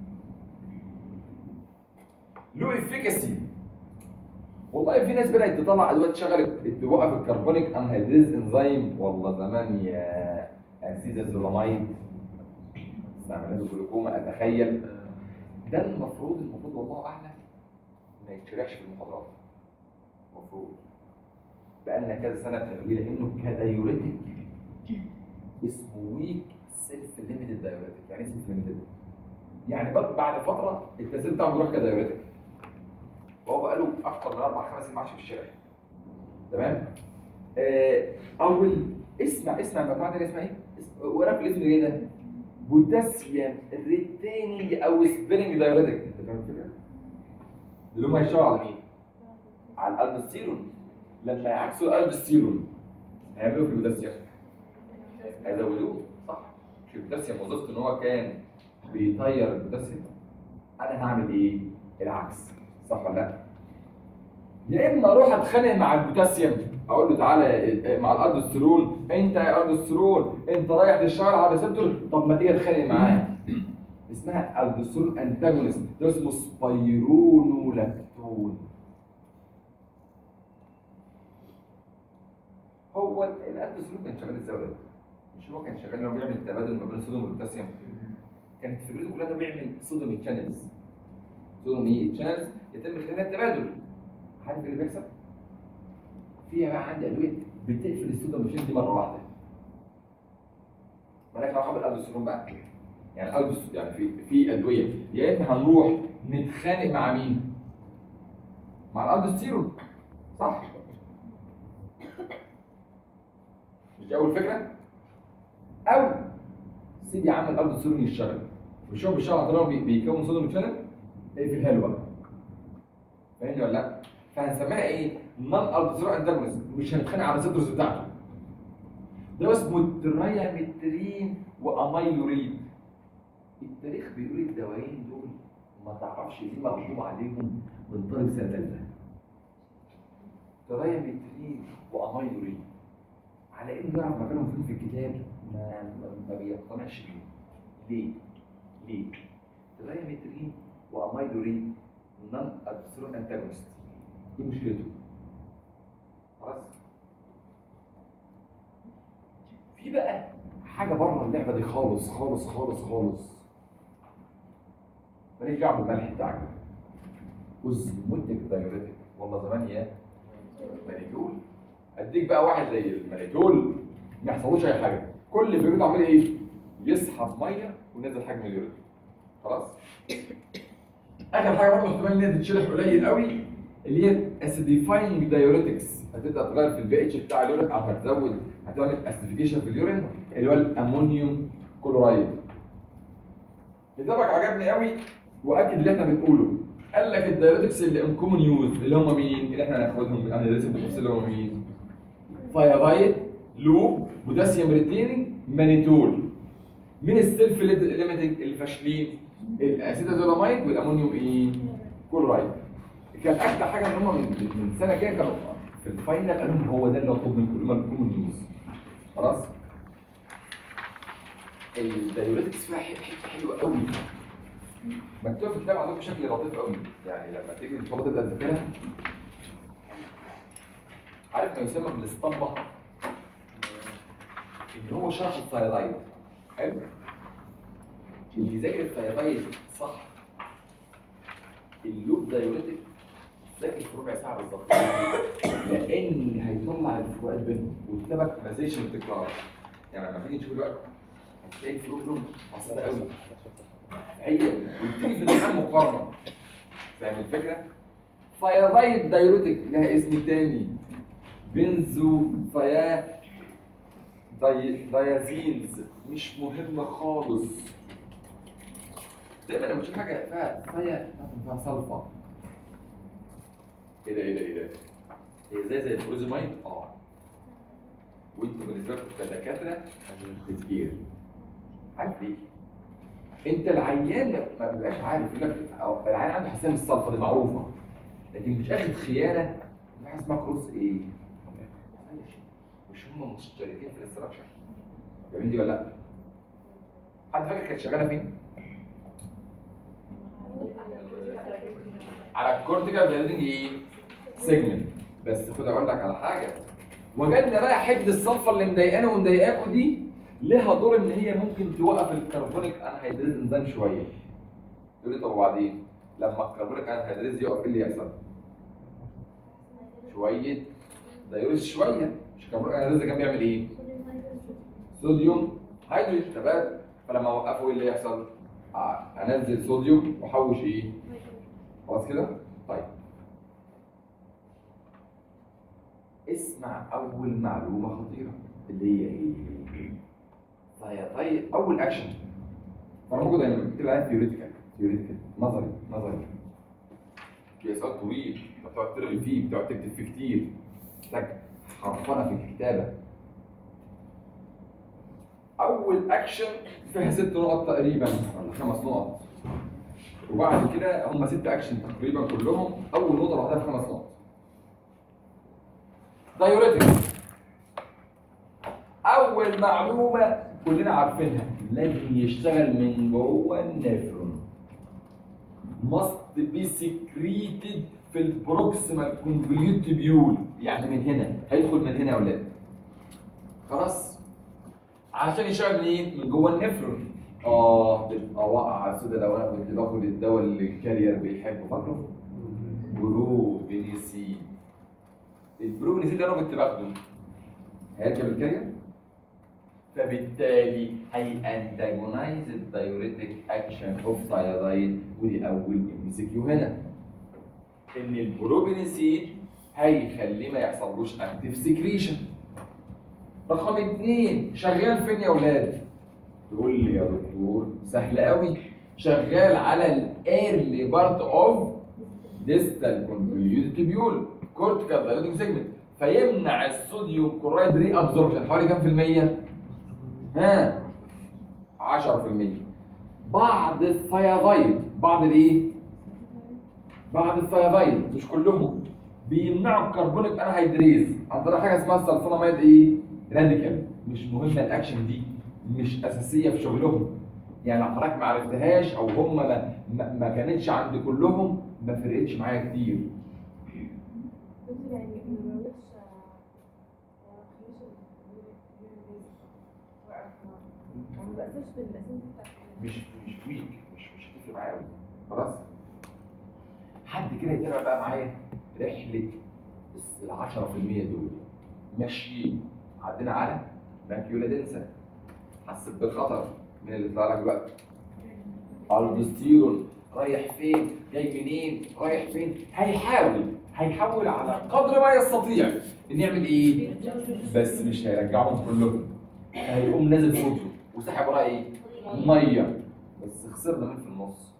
له افيكاسي والله في ناس بدات تطلع ادوات شغلت توقف الكربونيك انهيدريز انزيم والله زمان يا اسيد الزولاميد استعملته جلوكوما اتخيل ده المفروض المفروض والله اعلم ما يتشرحش في المحاضرات المفروض بقالنا كذا سنه بنغليه لانه كدايوريتك اسمه ويك سيلف ليميتد دايوريتك يعني ايه سيلف ليميتد؟ يعني بق- بعد فتره التاثير بتاعه بيروح كدايوريتك وهو بقاله اكتر من اربع خمس سنين ما عادش في الشارع تمام؟ آه اول اسمع اسمع المجموعه دي اسمها ايه؟ اسم- وراك الاسم ايه ده؟ بوتاسيوم ريتيننج او سبيرنج دايوريتك انت فاهم الفكره؟ اللي هم هيشتغلوا على مين؟ على الالبستيرون لما يعكسوا الالبستيرون هيعملوا في البوتاسيوم هيزودوه صح؟ مش البوتاسيوم وظيفته ان هو كان بيطير البوتاسيوم انا هعمل ايه؟ العكس صح ولا لا؟ يا اما اروح اتخانق مع البوتاسيوم اقول له تعالى مع الالدوسترون انت يا الالدوسترون انت رايح تشتغل على الريسبتور طب ما تيجي اتخانق معاه اسمها الدوسترون انتاجونست ده اسمه سبايرونولاكتون هو الالدوسترون كان شغال ازاي ولا لا؟ مش هو كان شغال انه بيعمل تبادل ما بين الصوديوم والبوتاسيوم كانت فكرته كلها انه بيعمل صوديوم شانلز صوديوم شانلز يتم خلالها التبادل عارف اللي بيحصل؟ فيها بقى عندي ادويه بتقفل الصوديوم شانل دي مره واحده مالك علاقه بالالدوسترون بقى يعني الالدوس يعني في في ادويه يا اما هنروح نتخانق مع مين؟ مع الالدوستيرون صح؟ مش دي اول فكره؟ او سيدي يا عم الالدوستيرون يشتغل مش هو بيشتغل على طريقه بي- بيكون صوديوم شانل اقفلها له بقى فاهمني ولا لا؟ فهنسميها ايه؟ نون الدوستيرون انتاجونست مش هنتخانق على الريسبتورز بتاعته ده اسمه التريامترين واميلوريد التاريخ بيقول الدوايين دول ما تعرفش ليه مغضوب عليهم من طالب سنه ثالثه تريامترين واميلوريد على انه يعرف مكانهم فين في الكتاب ما ما- ما بيقتنعش بيهم ليه؟ ليه؟ تريامترين واميلوريد نون ادسترون انتاجونست ايه مشكلته؟ خلاص؟ في بقى حاجه بره اللعبه دي خالص خالص خالص خالص ماليش دعوه بالملح بتاعك بص منتج دايوريتك والله زمان يا مانيتول اديك بقى واحد زي المانيتول ما يحصلوش اي حاجه كل فكرته عمال ايه؟ يسحب ميه وينزل حجم اليوريك خلاص اخر حاجه برضه احتمال ان هي تتشرح قليل قوي اللي هي اسيديفاينج دايوريتكس هتبدا تغير في البي اتش بتاع اليورين او هتزود هتعمل اسيديفيكيشن في اليورين اللي هو الامونيوم كلورايد كتابك عجبني قوي واكد اللي احنا بنقوله قال لك الدايوريتكس اللي ان كومن يوز اللي هم مين اللي احنا هناخدهم من هندسه التفاصيل اللي هم مين فايافايت لوب بوتاسيوم ريتيننج مانيتول من السيلف ليميتنج الفاشلين الاسيتازولاميد والامونيوم ايه كلورايد كان اكتر حاجه ان هم من, من سنه كده كانوا في الفاينل قالوا إن هو ده اللي مطلوب منكم اللي هم الكومن يوز خلاص الدايوريتكس فيها حته حته حلوه قوي مكتوب في الكتاب عندكم بشكل لطيف قوي يعني لما تيجي ان شاء الله تبدا تذاكرها عارف ما يسمى بالاسطمبه ان هو شرح الثايرويد حلو اللي يذاكر الثايرويد صح اللوب دايوريتك ذاكر في ربع ساعه بالظبط لان هيطلع الفروقات بينهم وكتابك ما زيش التكرار يعني لما تيجي تشوف الوقت هتلاقي الفروق بينهم بسيطه قوي هي وتيجي في الامتحان مقارنه فاهم الفكره؟ فايرايد دايوريتك لها اسم تاني بنزو فيا داي... دايازينز مش مهمه خالص دايما لما تشوف حاجه فيها فيا فيها صلفه ايه ده ايه ده ايه ده؟ هي زي زي الفروزمايد؟ اه وانتوا بالنسبه لكم كدكاتره تفكير عارف ليه؟ انت العيان ما بيبقاش عارف يقول لك أو العيان عنده حساسيه من الصلفه دي معروفه لكن مش اخد خيانه في حاجه اسمها كروس ايه؟ مش هم مشتركين في الاستراكشر فاهمين دي ولا لا؟ حد فاكر كانت شغاله فين؟ على الكورتيكال بيلدنج ايه؟ سيجمنت بس خد اقول لك على حاجه وجدنا بقى حته الصلفه اللي مضايقانا ومضايقاكوا دي لها دور ان هي ممكن توقف الكربونيك انهيدريز انزيم شويه تقول لي طب وبعدين لما الكربونيك انهيدريز يقف ايه اللي يحصل؟ شويه دايوريز شويه مش الكربونيك انهيدريز ده كان بيعمل ايه؟ صوديوم هيدروجين تمام فلما اوقفه ايه اللي يحصل؟ آه، انزل صوديوم واحوش ايه؟ خلاص كده؟ طيب اسمع اول معلومه خطيره اللي هي ايه؟ طيب طيب اول اكشن انا موجود هنا بكتب عليها ثيوريتيكال ثيوريتيكال نظري نظري في سؤال طويل بتقعد ترغي فيه بتقعد تكتب فيه كتير محتاج حرفنه في الكتابه اول اكشن فيها ست نقط تقريبا ولا خمس نقط وبعد كده هم ست اكشن تقريبا كلهم اول نقطه لوحدها في خمس نقط دايوريتك اول معلومه كلنا عارفينها لازم يشتغل من جوه النفرون must be secreted في البروكسيمال كونفوليوتيبيول يعني من هنا هيدخل من هنا يا اولاد خلاص عشان يشتغل منين؟ من جوه النفرون اه تبقى واقعه سودا لو انا كنت باخد الدواء اللي الكارير بيحبه فاكره؟ بروبينيسين البروبينيسين ده انا كنت باخده هيركب الكارير فبالتالي هي انتاجونايز الدايوريتك اكشن اوف ثايرويد ودي اول ام سي كيو هنا ان البروبينيسين هيخليه ما يحصلوش اكتيف سكريشن رقم اثنين شغال فين يا اولاد؟ تقول لي يا دكتور سهل قوي شغال على الايرلي بارت اوف ديستال كونفوليوتد تيبيول كورتيكال دايلوتنج سيجمنت فيمنع الصوديوم كلورايد ري ابزوربشن حوالي كام في المية؟ ها 10% بعض الثيابيد بعض الايه؟ بعض الثيابيد مش كلهم بيمنعوا الكربونيك انهيدريز عن طريق حاجه اسمها السلفوناميد ايه؟ راديكال مش مهمه الاكشن دي مش اساسيه في شغلهم يعني لو حضرتك ما عرفتهاش او هم ما, ما, ما كانتش عند كلهم ما فرقتش معايا كتير دكتور يعني ما بقولش ما بقسمش بالاسم بتاعت مش مش ويك مش مش هتفرق معايا قوي خلاص حد كده يتابع بقى معايا رحله ال 10% دول ماشيين عدينا على ماكيولا دنسا حسيت بالخطر من اللي طلع لك دلوقتي الدستيرون رايح فين جاي منين رايح فين هيحاول هيحاول على قدر ما يستطيع ان يعمل ايه بس مش هيرجعهم كلهم هيقوم نازل فوقه وسحب وراه ايه ميه بس خسرنا من في النص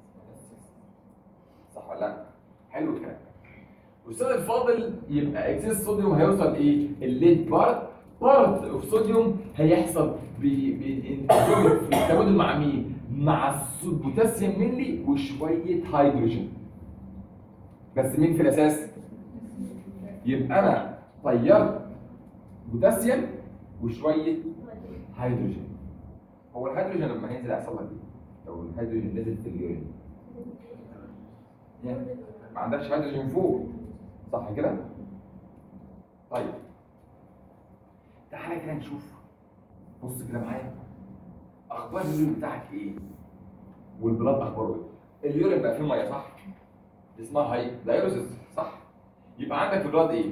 صح ولا لا حلو الكلام والاستاذ الفاضل يبقى اكسس صوديوم هيوصل ايه الليد بارت بارت اوف صوديوم هيحصل بالتبادل مع مين مع البوتاسيوم ملي وشويه هيدروجين بس مين في الاساس يبقى انا طيرت بوتاسيوم وشويه هيدروجين هو الهيدروجين لما هينزل هيحصل لك ايه؟ لو الهيدروجين نزل في اليورين يعني ما عندكش هيدروجين فوق صح كده؟ طيب تعالى كده نشوف بص كده معايا اخبار اليورين بتاعك ايه؟ والبلاد اخباره ايه؟ اليورين بقى فيه ميه صح؟ دي اسمها هاي دايروسيس صح؟ يبقى عندك في البلاد ايه؟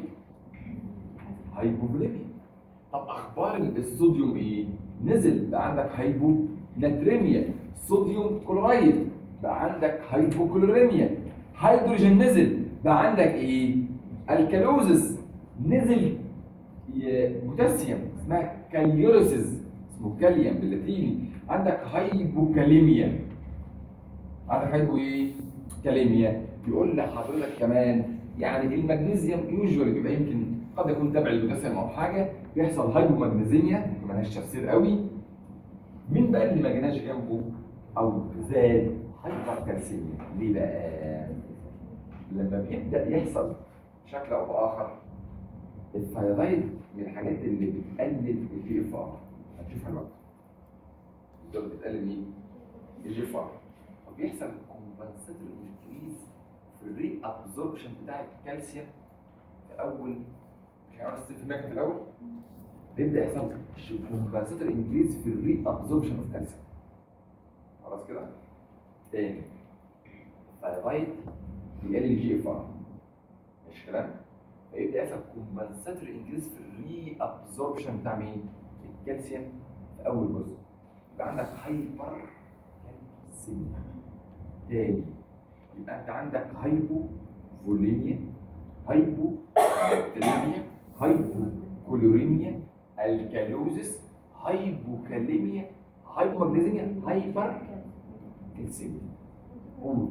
هايبوفوليميا طب اخبار الصوديوم ايه؟ نزل بقى عندك هايبو ناتريميا صوديوم كلورايد بقى عندك هايبوكلوريميا هيدروجين نزل بقى عندك ايه؟ الكالوزس نزل ي- بوتاسيوم اسمها كاليوريسيس اسمه كاليوم باللاتيني عندك هايبوكاليميا عندك هايبو ايه؟ كاليميا يقول لحضرتك كمان يعني المغنيسيوم يوجوالي بيبقى يمكن قد يكون تابع للبوتاسيوم او حاجه بيحصل هايبومagنيزيميا ملهاش تفسير قوي مين بقى اللي ما جيناش جنبه او زاد هايبر كالسيميا ليه بقى؟ لما بيبدا يحصل بشكل او باخر الثايرويد من الحاجات اللي بتقلل الجي اف ار هنشوفها دلوقتي دول بتقلل مين؟ الجي اف ار وبيحصل كومبنساتوري انكريز في الري ابزوربشن بتاع الكالسيوم في اول مش هنعرف في المكن في الاول بيبدا يحصل كومبنساتوري انكريز في الري ابزوربشن اوف كالسيوم خلاص كده؟ تاني الثايرويد بيقلل الجي اف ار مش كلام؟ فيبدا يحصل كومبنساتوري انكريز في الري ابزوربشن بتاع مين؟ الكالسيوم في اول جزء يبقى عندك هايبر كالسيميا تاني يبقى انت عندك هايبو فوليميا هايبو كاليميا هايبو كولوريميا الكالوزس هايبوكاليميا هايبومagنيزيميا هايبر كالسيميا قول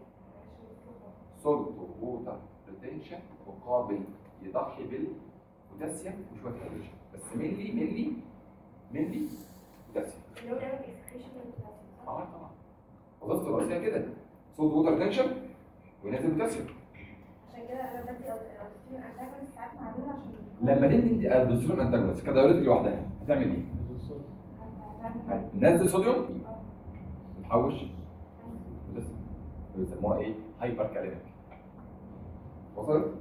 سولت ووتر ريتنشن مقابل يضحي بال بوتاسيوم وشويه هيدروجين بس ملي ملي ملي بوتاسيوم اللي هو بيعمل اكسكريشن للبوتاسيوم صح؟ اه طبعا وظيفته الرئيسيه كده صوت ووتر تنشن وينزل بوتاسيوم عشان كده انا بدي الاوستيون انتاجونست ساعات معموله عشان لما تدي انت الدوستيرون انتاجونست كدايوريتك لوحدها هتعمل ايه؟ هتعمل هتنزل صوديوم تحوش بوتاسيوم بيسموها ايه؟ هايبر كاليميك وصلت؟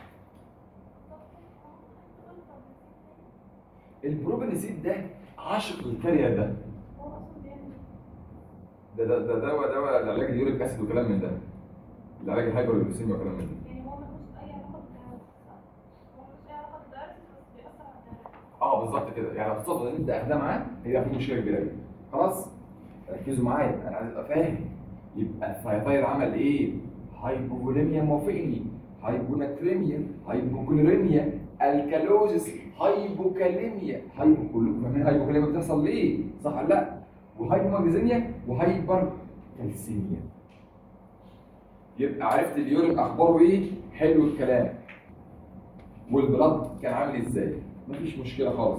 البروبنسيد ده عاشق للكارير ده هو اصلا بيعمل ده ده ده دواء دواء لعلاج اليوريك اسيد وكلام من ده لعلاج الهايبرجليسيميا وكلام من ده يعني هو ملوش اي علاقه بالكلام صح؟ هو ملوش اي علاقه بالدايركت بس بيأثر على الدايركت اه بالظبط كده يعني الخطوه اللي انت اخدها معاه هي في مشكله كبيره جدا خلاص ركزوا معايا انا عايز ابقى فاهم يبقى الثايرويد عمل ايه؟ هايبوفوليميا موافقني هايبوناتريميا هايبوكلوريميا الكالوزس هايبوكاليميا هايبو كلكم فاهمين هايبوكاليميا بتحصل ليه؟ صح ولا لا؟ وهايبوماجنيزيميا وهايبر كالسيميا يبقى عرفت اليورين اخباره ايه؟ حلو الكلام والبلد كان عامل ازاي؟ مفيش مشكله خالص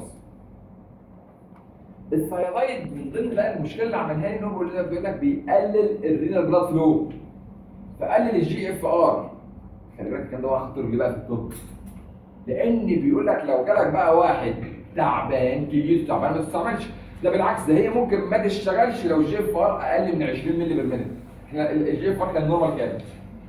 الثايرويد من ضمن بقى المشكله اللي عملها لي ان هو بيقول لك بيقول لك بيقلل الرينال بلاد فلو فقلل الجي اف ار خلي بالك الكلام ده هو خطر ليه بقى في الطب لان بيقول لك لو جالك بقى واحد تعبان كليته تعبان ما تستعملش ده بالعكس ده هي ممكن ما تشتغلش لو الجي اف ار اقل من 20 مللي بالمينت احنا الجي اف ار كان نورمال كام؟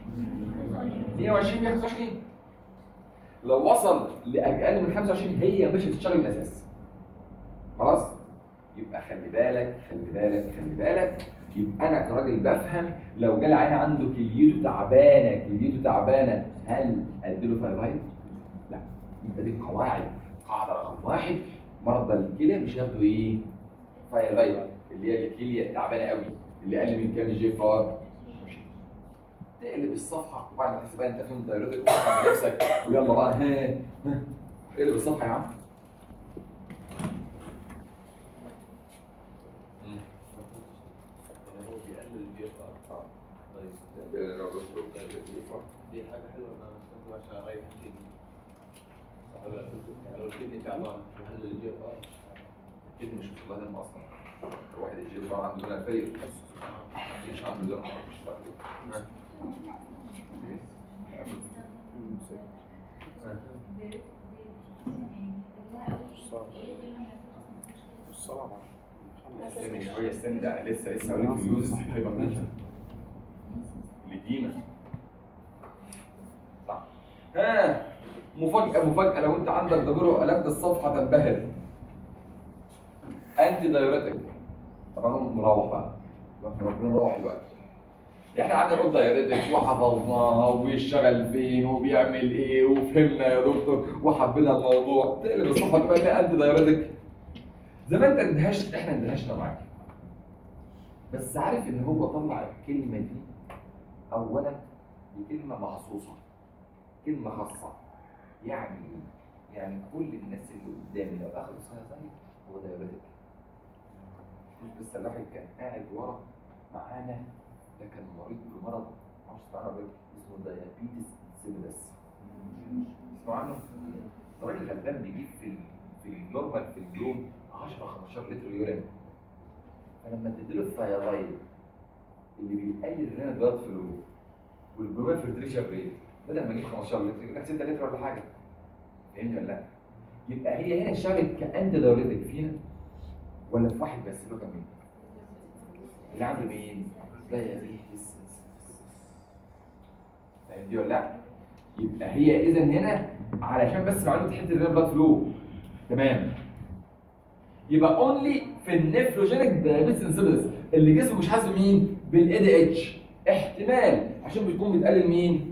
120 125 لو وصل لاقل من 25 هي مش هتشتغل من الاساس خلاص يبقى خلي بالك خلي بالك خلي بالك يبقى انا كراجل بفهم لو جالي عيان عنده كليته تعبانه كليته تعبانه هل اديله ثايرويد؟ لا يبقى دي قواعد قاعده رقم واحد مرضى الكلى مش هياخدوا ايه؟ ثايرويد اللي هي الكليه التعبانه قوي اللي اقل من كام جي اف ار تقلب الصفحه وبعد ما تحس بقى انت فهمت دايرتك وتفهم نفسك ويلا بقى ها ها اقلب الصفحه يا عم هو بيقلل البي اف ار طيب دي حاجه حلوه ان انا استخدم عشان اريح الكدني صح ولا لا؟ لو الكدني تعبان بيقلل البي اف ار اكيد مش في دم اصلا الواحد يجي له عنده هنا فيل مش عنده دم مش فاهم استني شويه استني ده انا لسه لسه هقول لك اليوز هيبقى منشن لدينا صح ها مفاجأة مفاجأة لو انت عندك ضمير وقلبت الصفحة تنبهر انتي دايوريتك طبعا مروح بقى احنا بنروح دلوقتي احنا قعدنا نقول دايوريتك وحفظناها وبيشتغل فين وبيعمل ايه وفهمنا يا دكتور وحبينا الموضوع تقلب الصفحة تبقى لها انتي دايوريتك زمان انت اندهشت احنا اندهشنا معاك بس عارف ان هو طلع الكلمة دي اولا دي كلمة مخصوصة كلمة خاصة يعني إيه؟ يعني كل الناس اللي قدامي لو اخذوا سنة زي هو دايوريتك مش بس الواحد كان قاعد ورا معانا ده كان مريض بمرض معرفش تعرف ايه اسمه دايابيتس سيبلس اسمعوا عنه؟ الراجل غلبان بيجيب في ال- في النورمال في اليوم 10 15 لتر يورين فلما تديله الثايرويد اللي بيقلل لنا البلاد فلو والجلوبال فلتريشن ريت بدل ما اجيب 15 لتر يبقى 6 لتر ولا حاجه فهمت ولا لا؟ يبقى هي هنا اشتغلت كانتي دايوريتك فينا ولا في واحد بس له كام اللي عنده مين؟ دايابيتس فاهم دي ولا لا؟ يبقى هي اذا هنا علشان بس معلومه حته الريد بلاد فلو تمام يبقى اونلي في النفروجينيك دايابيتس انسيبيدس اللي جسمه مش حاسس بمين؟ بالاي دي اتش احتمال عشان بتكون بتقلل مين؟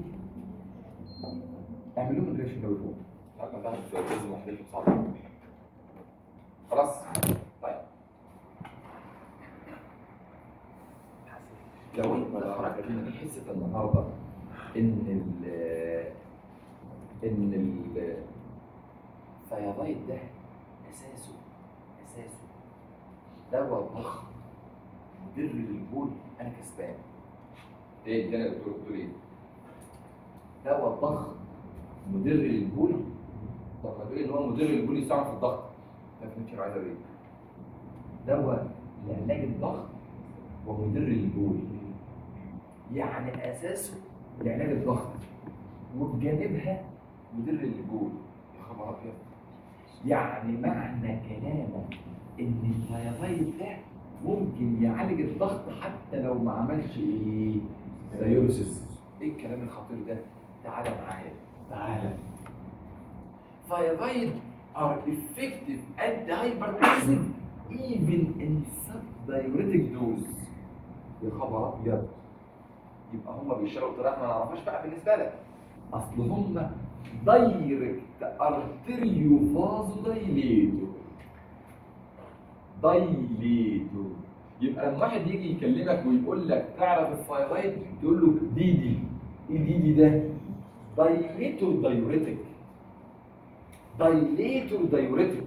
اعمل لهم الريشن ده فوق عشان تعرف لازم واحد صعب خلاص طيب لو انت خرجت من حصه النهارده ان ال ان ال الثيرويد ده اساسه اساسه دواء ضخم مدر للبول انا كسبان ايه ده انا دكتور بتقول ايه دواء ضخم مدر للبول طب ما تقول ان هو مدير البولي يستعمل في الضغط لكن انت عايزه ايه؟ دواء لعلاج الضغط ومدير البول يعني اساسه لعلاج الضغط وبجانبها مدير البول يا خبر ابيض يعني معنى كلامك ان الثيرويد ده ممكن يعالج الضغط حتى لو ما عملش ايه؟ دايوريسيس ايه الكلام الخطير ده؟ تعالى معايا تعالى Thyroid are effective antihypertensive even in subdiuretic dose. يا خبر ابيض يبقى هم بيشتغلوا بطريقه ما نعرفهاش بقى بالنسبه لك اصل هم دايركت ارتريو فازو دايليتور دايليتور يبقى لما واحد يجي يكلمك ويقول لك تعرف الثايرويد تقول له دي دي ايه دي دي ده دايليتور دايوريتك دايليتور دايوريتك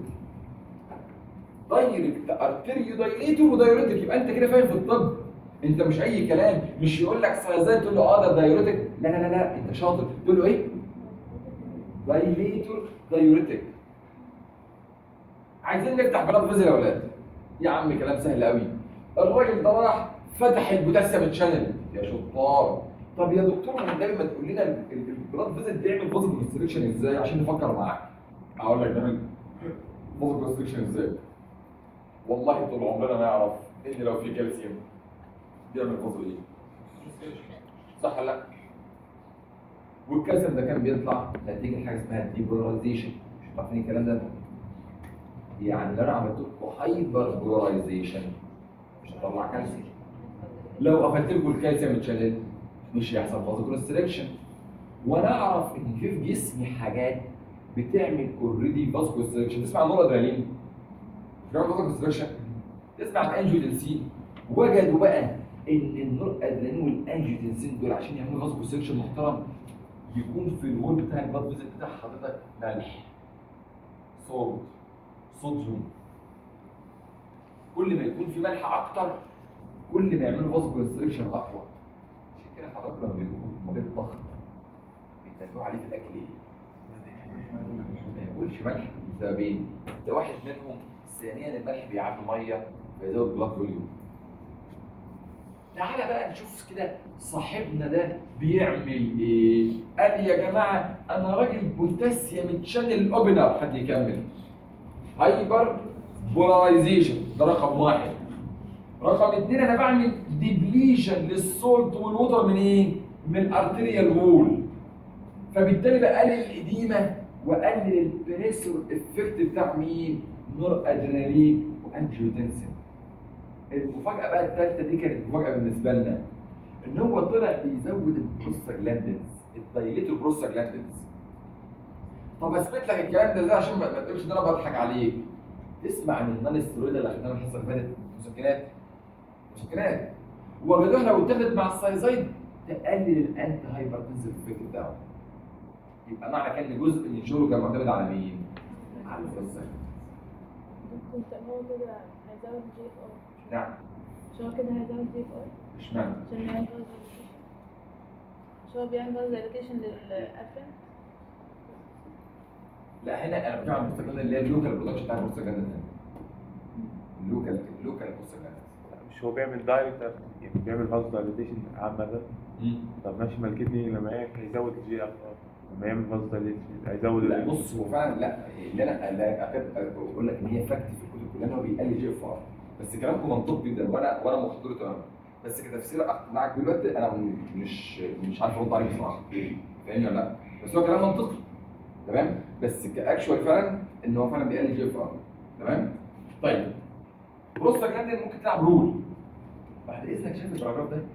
دايركت ارتريو دايليتور ودايوريتك يبقى انت كده فاهم في الطب انت مش اي كلام مش يقول لك سايزايد تقول له اه ده دايوريتك لا لا لا لا انت شاطر تقول له ايه دايليتور دايوريتك عايزين نفتح بلاد فيزل يا اولاد يا عم كلام سهل قوي الراجل ده راح فتح البوتاسيوم تشانل يا شطار طب يا دكتور من النبي ما تقول لنا ال- ال- البلاد فيزل بيعمل فازو كونستريكشن ازاي عشان نفكر معاك اقول لك بيعمل فازو كونستريكشن ازاي والله طول عمرنا ما يعرف ان لو في كالسيوم بيعمل فازو ايه صح ولا لا والكالسيوم ده كان بيطلع نتيجه حاجه اسمها ديبولاريزيشن مش عارفين الكلام ده يعني لو انا عملت لكم هايبر بولاريزيشن مش هطلع كالسيوم لو قفلت لكم الكالسيوم تشانل مش هيحصل فازو كونستريكشن وانا اعرف ان في في جسمي حاجات بتعمل اوريدي فازو كونستريكشن تسمع عن نور ادرينالين بتعمل فازو كونستريكشن تسمع عن انجيوتنسين وجدوا بقى ان النور ادرينالين والانجيوتنسين دول عشان يعملوا فازو كونستريكشن محترم يكون في الوول بتاع البلاد فيزل بتاع حضرتك ملح صوت صوديوم كل ما يكون في ملح اكتر كل ما يعملوا فازو كونستريكشن اقوى عشان كده حضرتك لما بيكون مريض ضغط بيتنبهوا عليه في الاكل ايه؟ ما ياكلش ملح لسببين ده واحد منهم ثانيا الملح بيعبي ميه فيزود بلاد فوليوم تعالى بقى نشوف كده صاحبنا ده بيعمل ايه؟ قال يا جماعه انا راجل بوتاسيوم تشانل اوبنر حد يكمل هايبر بولارايزيشن ده رقم واحد رقم اثنين انا بعمل ديبليشن للسولت والوتر من ايه؟ من الارتريال وول فبالتالي بقلل الاديمه واقلل البريسور افكت بتاع مين؟ نور ادرينالين وانجيوتنسين المفاجاه بقى الثالثه دي كانت مفاجاه بالنسبه لنا ان هو طلع بيزود البروستاجلاندنز الدايليتور بروستاجلاندنز طب اثبت لك الكلام ده ازاي عشان ما ما تقولش ان انا بضحك عليك تسمع عن النون استرويد اللي اخدناها الحصه اللي فاتت مسكنات مسكنات وجدوها لو اتاخدت مع السايزايد تقلل الانتي هايبرتنسيف افكت بتاعه يبقى معنى كان إن جزء من شغله كان معتمد على مين؟ على الفلسفه كنت هو كده هيزود جي اف ار نعم مش هو كده هيزود جي اف ار مش معنى عشان يعمل فاز مش هو بيعمل فاز دايليتيشن للافرين لا هنا انا بتكلم عن البروستاجلاند اللي هي اللوكال برودكشن بتاع البروستاجلاند اللوكال اللوكال بروستاجلاند مش هو بيعمل دايركت يعني بيعمل فاز دايليتيشن عامة طب ماشي ما الكدني لما يعمل هيزود الجي اف ار لما يعمل فاز دايليتيشن هيزود لا ال- بص هو فعلا لا اللي انا لا اكاد بقول لك ان هي فاكت في الكتب كلها ان هو بيقلل جي اف ار بس كلامكم منطقي جدا وانا وانا محضره تماما بس كتفسير اقنعك دلوقتي انا م- مش مش عارف ارد عليك بصراحه فاهمني ولا لا بس هو كلام منطقي تمام بس كاكشوال فعلا ان هو فعلا بيقلل جي اف ار تمام طيب بروستاجلاندين ممكن تلعب رول بعد اذنك شايف الباراجراف ده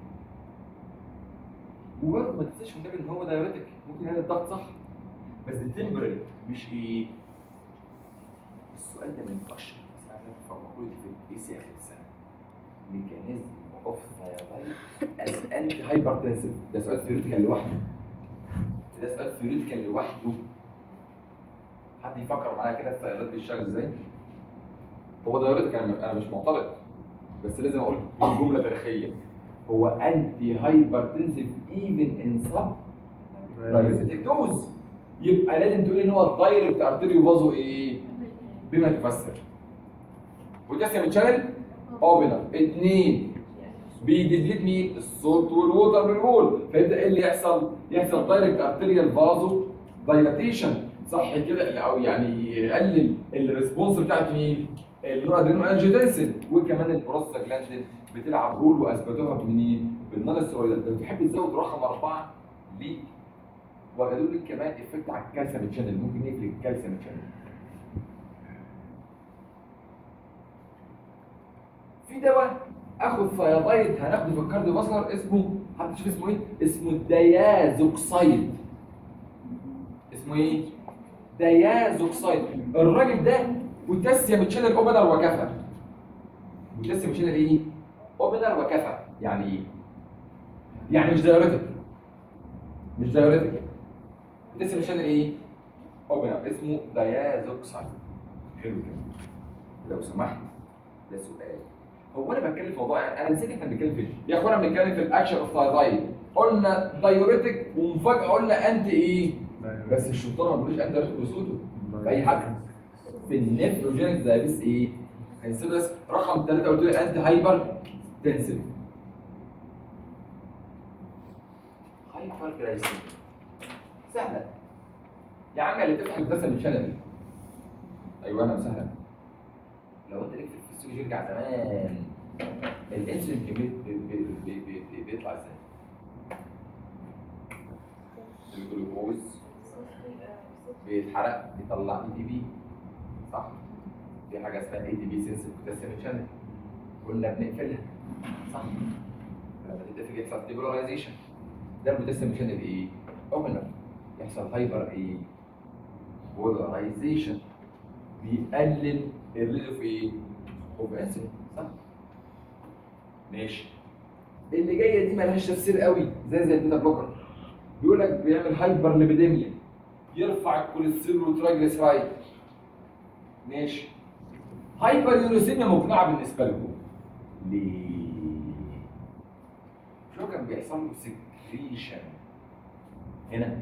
وبرضه ما تنساش والنبي ان هو دايوريتك ممكن يعمل الضغط صح بس تمبرري مش ايه السؤال ده من اشهر الاسئله في مقوله في الاي سي اخر السنه ميكانيزم اوف ثايرويد از انتي هايبرتنسيف ده سؤال ثيوريتيكال لوحده ده سؤال ثيوريتيكال لوحده حد يفكر معايا كده الثايرويد بيشتغل ازاي هو دايوريتك انا انا مش معترض بس لازم اقول جمله تاريخيه هو انتي هايبرتنسيف ايفن ان سب دايوريتك دوز يبقى لازم تقول ان هو الدايركت ارتيريو فازو ايه بما تفسر بوتاسيوم شانل اوبنر اثنين بيديليت مين الصوت والووتر بالرول فيبدا ايه اللي يحصل يحصل دايركت ارتيريال فازو دايلاتيشن صح كده او يعني يقلل الريسبونس بتاعت مين النورادرينال انجيوتنسين وكمان البروستاجلاندين بتلعب رول واثبتوها منين بالنون ستيرويدال لو تحب تزود رقم اربعه ليه وقالوا لي كمان افكت على الكالسيوم شانل ممكن يقفل الكالسيوم شانل في دواء اخد ثيابايد هناخده في الكارديو فاسكولار اسمه حد تشوف اسمه ايه؟ اسمه الديازوكسايد اسمه ايه؟ ديازوكسايد الراجل ده بوتاسيوم تشانل اوبنر وكفى بوتاسيوم تشانل ايه؟ اوبنر وكفى يعني ايه؟ يعني مش دايوريتك مش دايوريتك بوتاسيوم تشانل ايه؟ اوبنر اسمه ديازوكسايد حلو كده لو سمحت ده سؤال هو انا بتكلم في موضوع انا نسيت احنا بنتكلم فين يا اخوانا بنتكلم في الاكشن اوف ثايرويد قلنا دايوريتك ومفاجاه قلنا انت ايه بس الشطار ما بيقولوش انت دايوريتك بصوته في اي حاجه في النيفروجينيك دايابيس ايه هنسيب بس رقم ثلاثه قلت لي انت هايبر تنسل هايبر جلايسيميا سهله يا عم اللي تفتح الدسم من شنبي ايوه انا مسهله لو انت ليك في الفسيولوجي يرجع زمان الانسولين كميه بي- بي- بي- بي- بي- بيطلع ازاي؟ الجلوكوز بيتحرق بيطلع اي دي بي صح؟ في حاجه اسمها اي دي بي سنسيف بوتاسيوم شانل كنا بنقفلها صح؟ لما تتقفل يحصل ديبولاريزيشن ده البوتاسيوم شانل ايه؟ اوبنر يحصل هايبر ايه؟ بولاريزيشن بيقلل الريليز اوف ايه؟ اوف انسولين صح؟ ماشي اللي جايه دي مالهاش تفسير قوي زي زي البيتا بلوكر بيقول لك بيعمل هايبر ليبيديميا يرفع الكوليسترول والترايجليسرايد ماشي هايبر يوريسيميا مقنعه بالنسبه لكم ليه؟ شو كان بيحصل له سكريشن هنا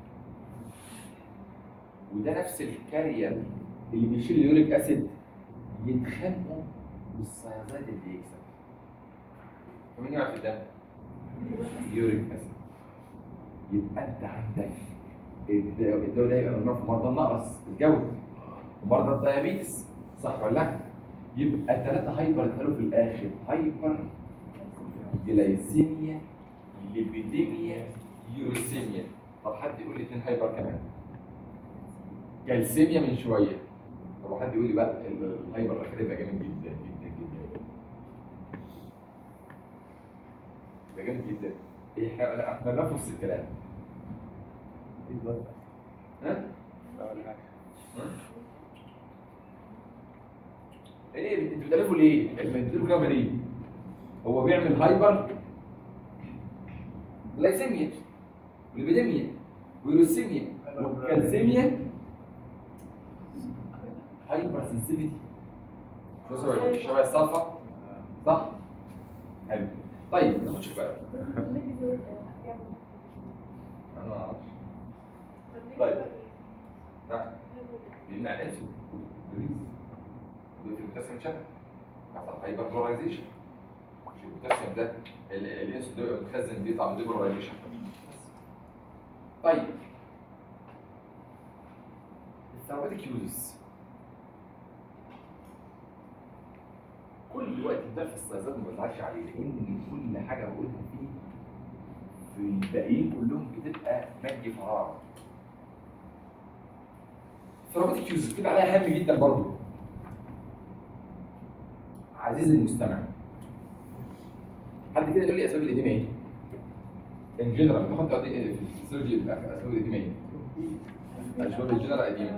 وده نفس الكارير اللي بيشيل اليوريك اسيد يتخانقوا والصيازات اللي يكسب ومين يعرف في الدم؟ يوريك اسيد يبقى انت عندك الدواء الدواء ده يبقى ممنوع في مرضى النقص الجوي ومرضى الديابيتس صح ولا لا؟ يبقى ثلاثة هايبر اتقالوا في الآخر هايبر جلايسيميا ليبيديميا يوريسيميا طب حد يقول لي اثنين هايبر كمان كالسيميا من شوية طب حد يقول لي بقى الهايبر الأخير يبقى جامد جدا جدا جدا ده جامد جدا ايه احنا لا، احنا لا في نفس الكلام ها؟ ايه انتوا بتالفوا ليه؟ انتوا بتالفوا كده ليه؟ هو بيعمل هايبر جلايسيميا والبيديميا ويروسيميا والكالسيميا هايبر سنسيفيتي شبه شبه الصلفه صح؟ حلو طيب نخش بقى انا ما اعرفش طيب. نعم بيمنع الانسولين ريليز وفي البوتاسيوم شبه حصل هايبر بولاريزيشن مش البوتاسيوم ده ال- ال- الانسولين ده بيبقى متخزن بيطلع من ديبولاريزيشن طيب الثرواتيك يوزز كل وقت ده في الصيادات ما بزعلش عليه لان كل حاجه بقولها فيه في الباقيين كلهم بتبقى مادي فراغ ثرواتيك يوزز بتبقى عليها هام جدا برضه عزيزي المستمع حد كده يقول لي اسباب الاديمه ايه؟ ان جنرال باخد قد ايه في السيرجي اسباب الاديمه ايه؟ اسباب الجنرال اديمه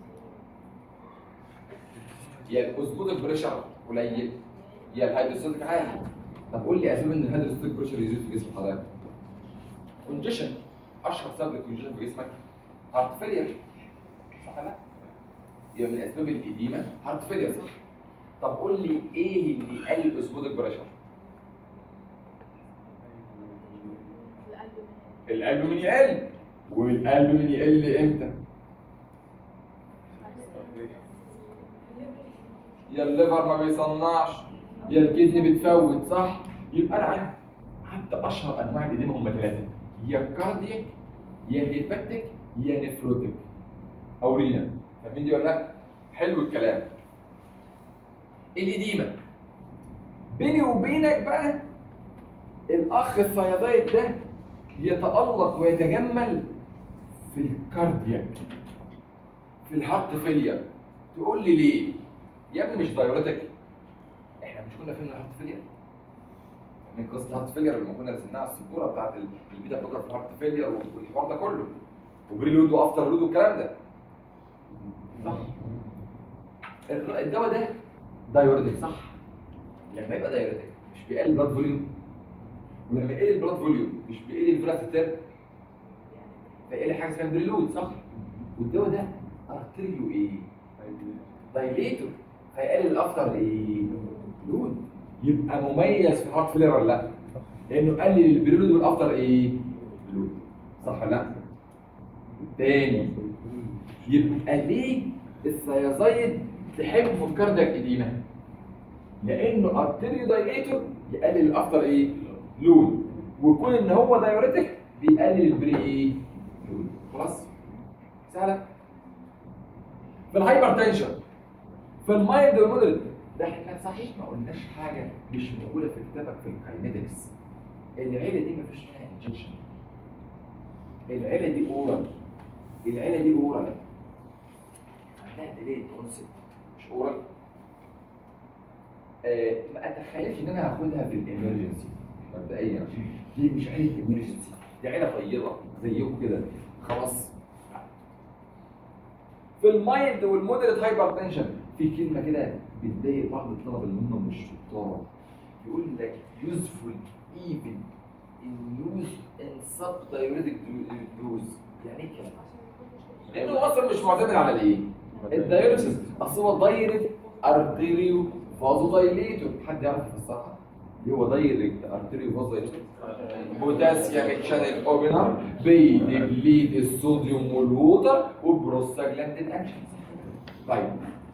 يا الاسبوع بريشر قليل يا الهيدروستاتيك عالي طب قول لي اسباب ان الهيدروستاتيك بريشر يزيد في جسم حضرتك كونجيشن اشهر سبب للكونجيشن في جسمك هارت فيلير صح ولا لا؟ يبقى من اسباب الاديمه هارت فيلير صح طب قول لي ايه اللي يقلل الاسبوع بريشر؟ القلب من يقل والالبومين يقل امتى؟ يا الليفر ما بيصنعش يا الكدني بتفوت صح؟ يبقى انا عندي عندي اشهر انواع الاديمه هم ثلاثه يا كاردياك يا هيباتيك يا نفروتيك او رينا فاهمين دي ولا لا؟ حلو الكلام الاديمه بيني وبينك بقى الاخ الثيابيت ده يتالق ويتجمل في الكاردياك في الهارت فيلير تقول لي ليه؟ يا ابني مش دايوريتك احنا مش كنا فين الهارت فيلير؟ من قصه الهارت فيلير لما كنا رسمناها على السبوره بتاعت ال- البيتا بلوكر في الهارت فيلير والحوار ده كله وبريلود وافتر لود والكلام ده صح ال- الدواء ده دايوريتك صح لما يبقى دايوريتك مش بيقلل البلاد فوليوم ولما يقل البلاد فوليوم مش بيقل الفلاتيتر فيقل حاجه اسمها بريلود صح والدواء ده ارتريو ايه دايليتور هيقلل الافتر ايه لود يبقى مميز في الهارت فيلر ولا لا لانه قلل البريلود والافتر ايه لود صح ولا لا تاني يبقى ليه الثيازايد تحبه في الكاردياك اديما لانه ارتيريو دايليتور يقلل الافتر ايه لود وكون ان هو دايوريتك بيقلل البري ايه لود خلاص سهله في الهايبر تنشن في المايند والمودريت ده احنا صحيح ما قلناش حاجه مش موجوده في كتابك في الكاينetics العيله دي ما فيش فيها انجكشن العيله دي اورال العيله دي اورال عندها ديلي كونسبت مش اورال آه ما اتخيلش ان انا هاخدها في الامرجنسي مبدئيا دي مش عيله امرجنسي دي عيله طيبه زيكم كده خلاص في المايند والمودريت هايبر تنشن في كلمه كده بتضايق بعض الطلبه اللي هم مش شطار يقول لك يوزفول ايفن ان يوز ان سب دايوريتك دوز يعني ايه الكلام ده؟ لانه اصلا مش معتمد على الايه؟ الدايوريسيس اصل هو دايركت ارتيريو فازو دايليتور حد يعرف يفسرها؟ ايه هو دايركت ارتيريو فازو دايليتور؟ بوتاسيوم شانل اوبنر بيديبليت الصوديوم والووتر وبروستاجلاندين اكشن طيب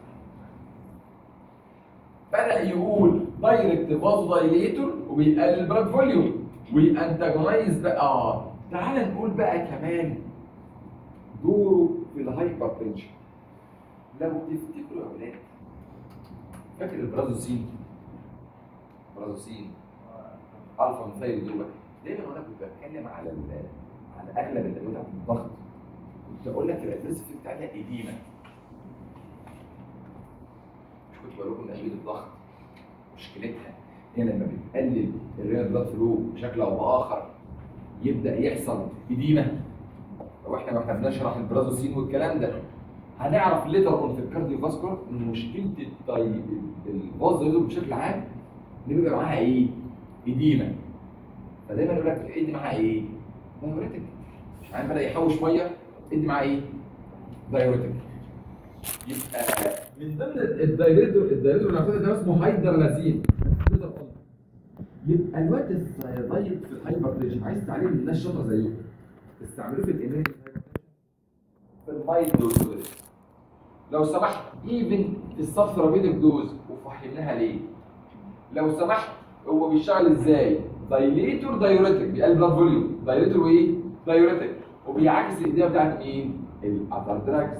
بدأ يقول دايركت فازو دايليتور وبيقلل البلاد فوليوم ويانتاجونايز بقى اه تعال نقول بقى كمان دوره في الهايبر تنشن لو تفتكروا يا ولاد فاكر البرازوسين برازوسين الفا مثايل دول دايما وانا كنت بتكلم على ال- على اغلب الادويه بتاعت الضغط كنت اقول لك الادريس بتاعتها قديمه مش كنت بقول لكم ان ادويه الضغط مشكلتها هي لما بتقلل الريال بلاد فلو بشكل او باخر يبدا يحصل اديمه لو احنا واحنا بنشرح البرازوسين والكلام ده هنعرف ليتر اون في الكارديو فاسكولار ان مشكله الطي- الفاز دول بشكل عام ان بيبقى معاها ايه؟ اديمه فدايما يقول لك ادي معاها ايه؟ دايوريتك مش عارف بدا يحوش ميه ادي معاها ايه؟ دايوريتك يبقى من ضمن الدايريتور الدايريتور اللي هناخدها ده اسمه هايدرلازين يبقى الوقت الثيرويد في الهايبرتنشن عايز تعليم الناس شاطره زيكم استعملوه في الايميل في المايند والسوليد لو سمحت ايفن في السب ثيرابيوتيك دوز وفهمناها ليه لو سمحت هو بيشتغل ازاي دايليتور دايوريتك بيقلل بلاد فوليوم دايليتور وايه دايوريتك وبيعكس الايديه بتاعت مين الاذر دراجز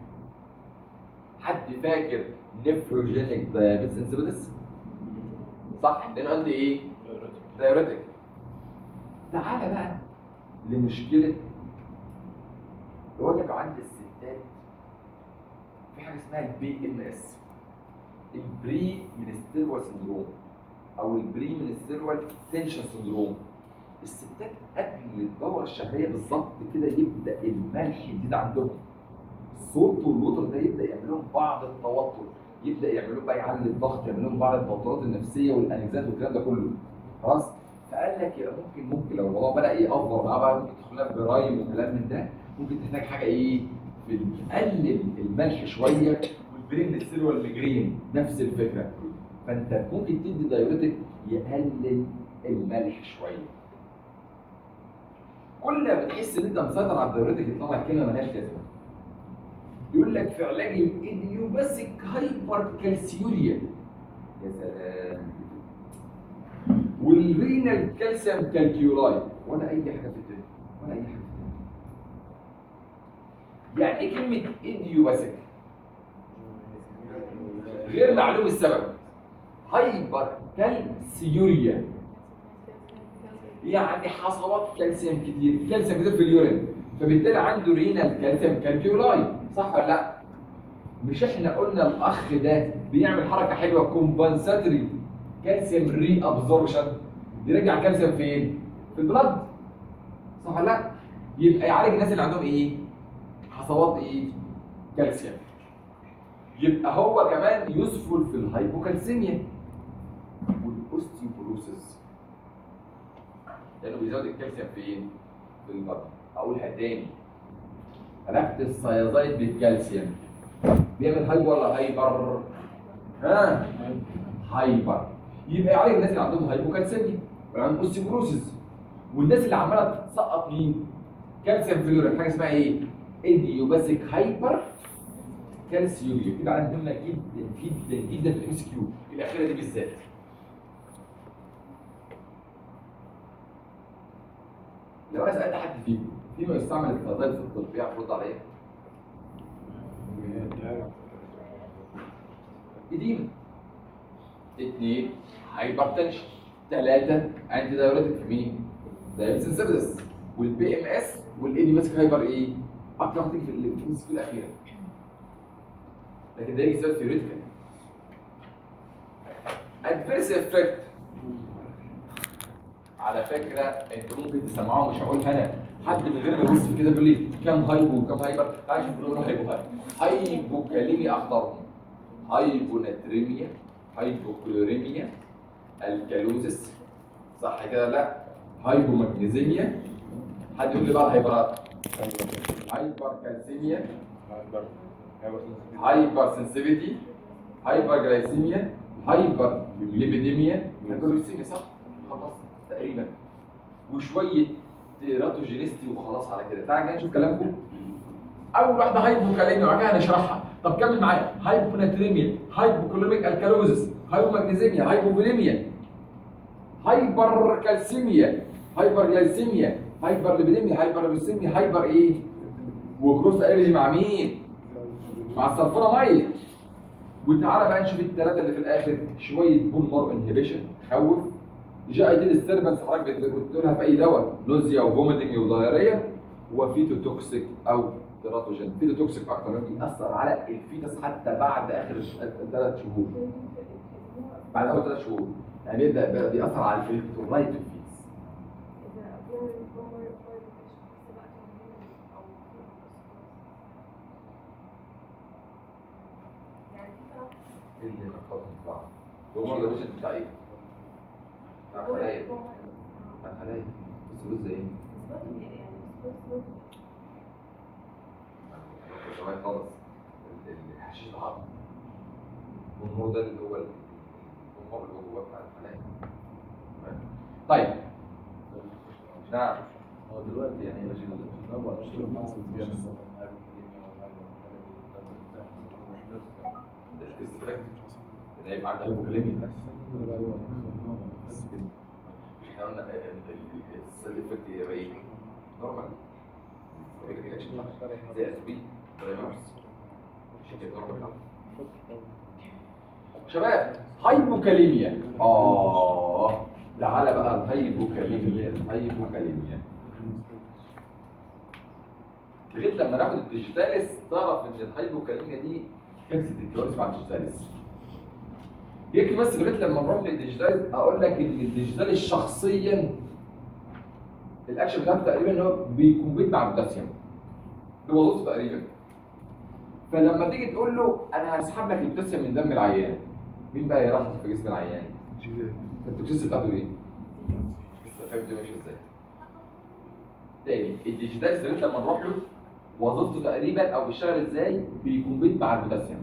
حد فاكر نفروجينيك دايابيتس انسيبيدس صح لانه عندي ايه دايوريتك تعالى بقى لمشكله يقول لك عند الستات في حاجه اسمها البي ام اس البري منستيرول سندروم او البري منستيرول تنشن سندروم الستات قبل الدوره الشهريه بالظبط كده يبدا الملح يزيد عندهم الصوت والوتر ده يبدا يعمل لهم بعض التوتر يبدا يعمل لهم بقى يعلي الضغط يعمل لهم بعض التوترات النفسيه والانكزات والكلام ده كله خلاص فقال لك يبقى ممكن ممكن لو الموضوع بدا يأفور معاه بقى ممكن تدخلها في برايم وكلام من ده ممكن تحتاج حاجه ايه بتقلل الملح شويه والبرين السيلول الجرين نفس الفكره فانت ممكن تدي دايوريتك يقلل الملح شويه كل ما بتحس ان انت مسيطر على الدايوريتك يطلع لك كلمه مالهاش لازمه يقول لك في علاج الايديوباثيك هايبر كالسيوريا يا سلام والرينال كالسيوم كالكيولاي ولا اي حاجه في الدنيا ولا اي حاجه في الدنيا يعني ايه كلمه ايديوباثيك غير معلوم السبب هايبر كالسيوريا يعني حصوات كالسيوم كتير كالسيوم كتير في اليورين فبالتالي عنده رينال كالسيوم كالكيولاي صح ولا لا مش احنا قلنا الاخ ده بيعمل حركه حلوه كومبنساتوري كالسيوم ري ابزوربشن يرجع كالسيوم فين في البلد صح ولا لا يبقى يعالج الناس اللي عندهم ايه حصوات ايه كالسيوم يبقى هو كمان يسفل في الهايبوكالسيميا والاوستيوبروسيس لانه بيزود الكالسيوم فين؟ في البطن اقولها تاني علاقه السيازايد بالكالسيوم بيعمل هايبر ولا هايبر؟ ها؟ هايبر يبقى يعالج الناس اللي عندهم هايبوكالسيميا وعندهم اوستيوبروسيس والناس اللي عماله تسقط مين؟ كالسيوم في اليورين حاجه اسمها ايه؟ ايديوباثيك هايبر كالسيوريا كده عندنا جدا جدا جدا في الام اس كيو الاخيره دي بالذات لو انا سالت حد فيكم فيما يستعمل الفضائل في الطب يعرف يرد عليا إديمة اثنين هايبرتنشن ثلاثة انتي دايوريتك في مين؟ دايوريتك سيرفيس والبي ام اس والايديوباثيك هايبر ايه؟ اكتر هتيجي في الام اس كيو الاخيره لكن ده يجي سبب ثيوريتيكال ادفيرس افكت على فكره انتوا ممكن تسمعوها مش هقولها انا حد من غير ما يبص كده بيقول لي كام هايبو وكام هايبر تعالى شوف بيقولوا هايبو هايبو هايبوكاليميا اخطرهم هايبوناتريميا هايبوكلوريميا الكالوزس صح كده لا هايبومagnesemia حد يقول لي بقى الهايبرات هايبر كالسيميا هايبر سنسيفيتي هايبر جلايسيميا هايبر ليبيديميا هايبرجلايسيميا صح خلاص تقريبا وشويه تيراتوجينيستي وخلاص على كده تعالى كده نشوف كلامكم اول واحده هايبوكاليميا وبعد كده هنشرحها طب كمل معايا هايبوناتريميا هايبوكلوريميك الكالوزس هايبومagnesemia هايبوفوليميا هايبر كالسيميا هايبر جلايسيميا هايبر ليبيديميا هايبر ليبيسيميا هايبر ايه وكروس اريدي مع مين مع السلفونامايد وتعالى بقى نشوف الثلاثه اللي في الاخر شويه بون مار انهبيشن خوف جاء ايدين السيربنس حضرتك بتقولها في اي دواء نوزيا وفوميتنج ودايريا وفيتوتوكسيك او تيراتوجين فيتوتوكسيك اكتر لانه بيأثر على الفيتس حتى بعد اخر ثلاث شهور بعد اول ثلاث شهور يعني بيبدا بقى بيأثر على الالكترولايت في الفيتس ايه اللي خطط بتاع هو ده مش بتاع ايه؟ بتاع خلايا بتاع خلايا بس بص ايه؟ شوية خالص ال- ال- الحشيش العظم والنور ده اللي هو ال- النور اللي هو جوه بتاع الخلايا تمام؟ طيب نعم هو دلوقتي يعني مش النبض مش ده الكيس ده يبقى عندك هايبوكاليميا احنا قلنا السيل افكت يبقى ايه؟ نورمال زي اسبي برايمرز شكل نورمال شباب هايبوكاليميا اه تعالى بقى الهايبوكاليميا الهايبوكاليميا لغايه لما ناخد الديجيتاليس تعرف ان الهايبوكاليميا دي خلصت الكوارث مع الديجيتاليس يكفي بس لغايه لما نروح للديجيتاليس اقول لك ان الديجيتاليس شخصيا الاكشن بتاعته تقريبا ان هو بيكمبيت مع البوتاسيوم ده وظيفته تقريبا فلما تيجي تقول له انا هسحب لك البوتاسيوم من دم العيان مين بقى يرحل في جسم العيان؟ التوكسيس بتاعته ايه؟ فهمت ماشي ازاي؟ تاني الديجيتاليس لغايه لما نروح له وظيفته تقريبا او بيشتغل ازاي؟ بيكمبيت مع البوتاسيوم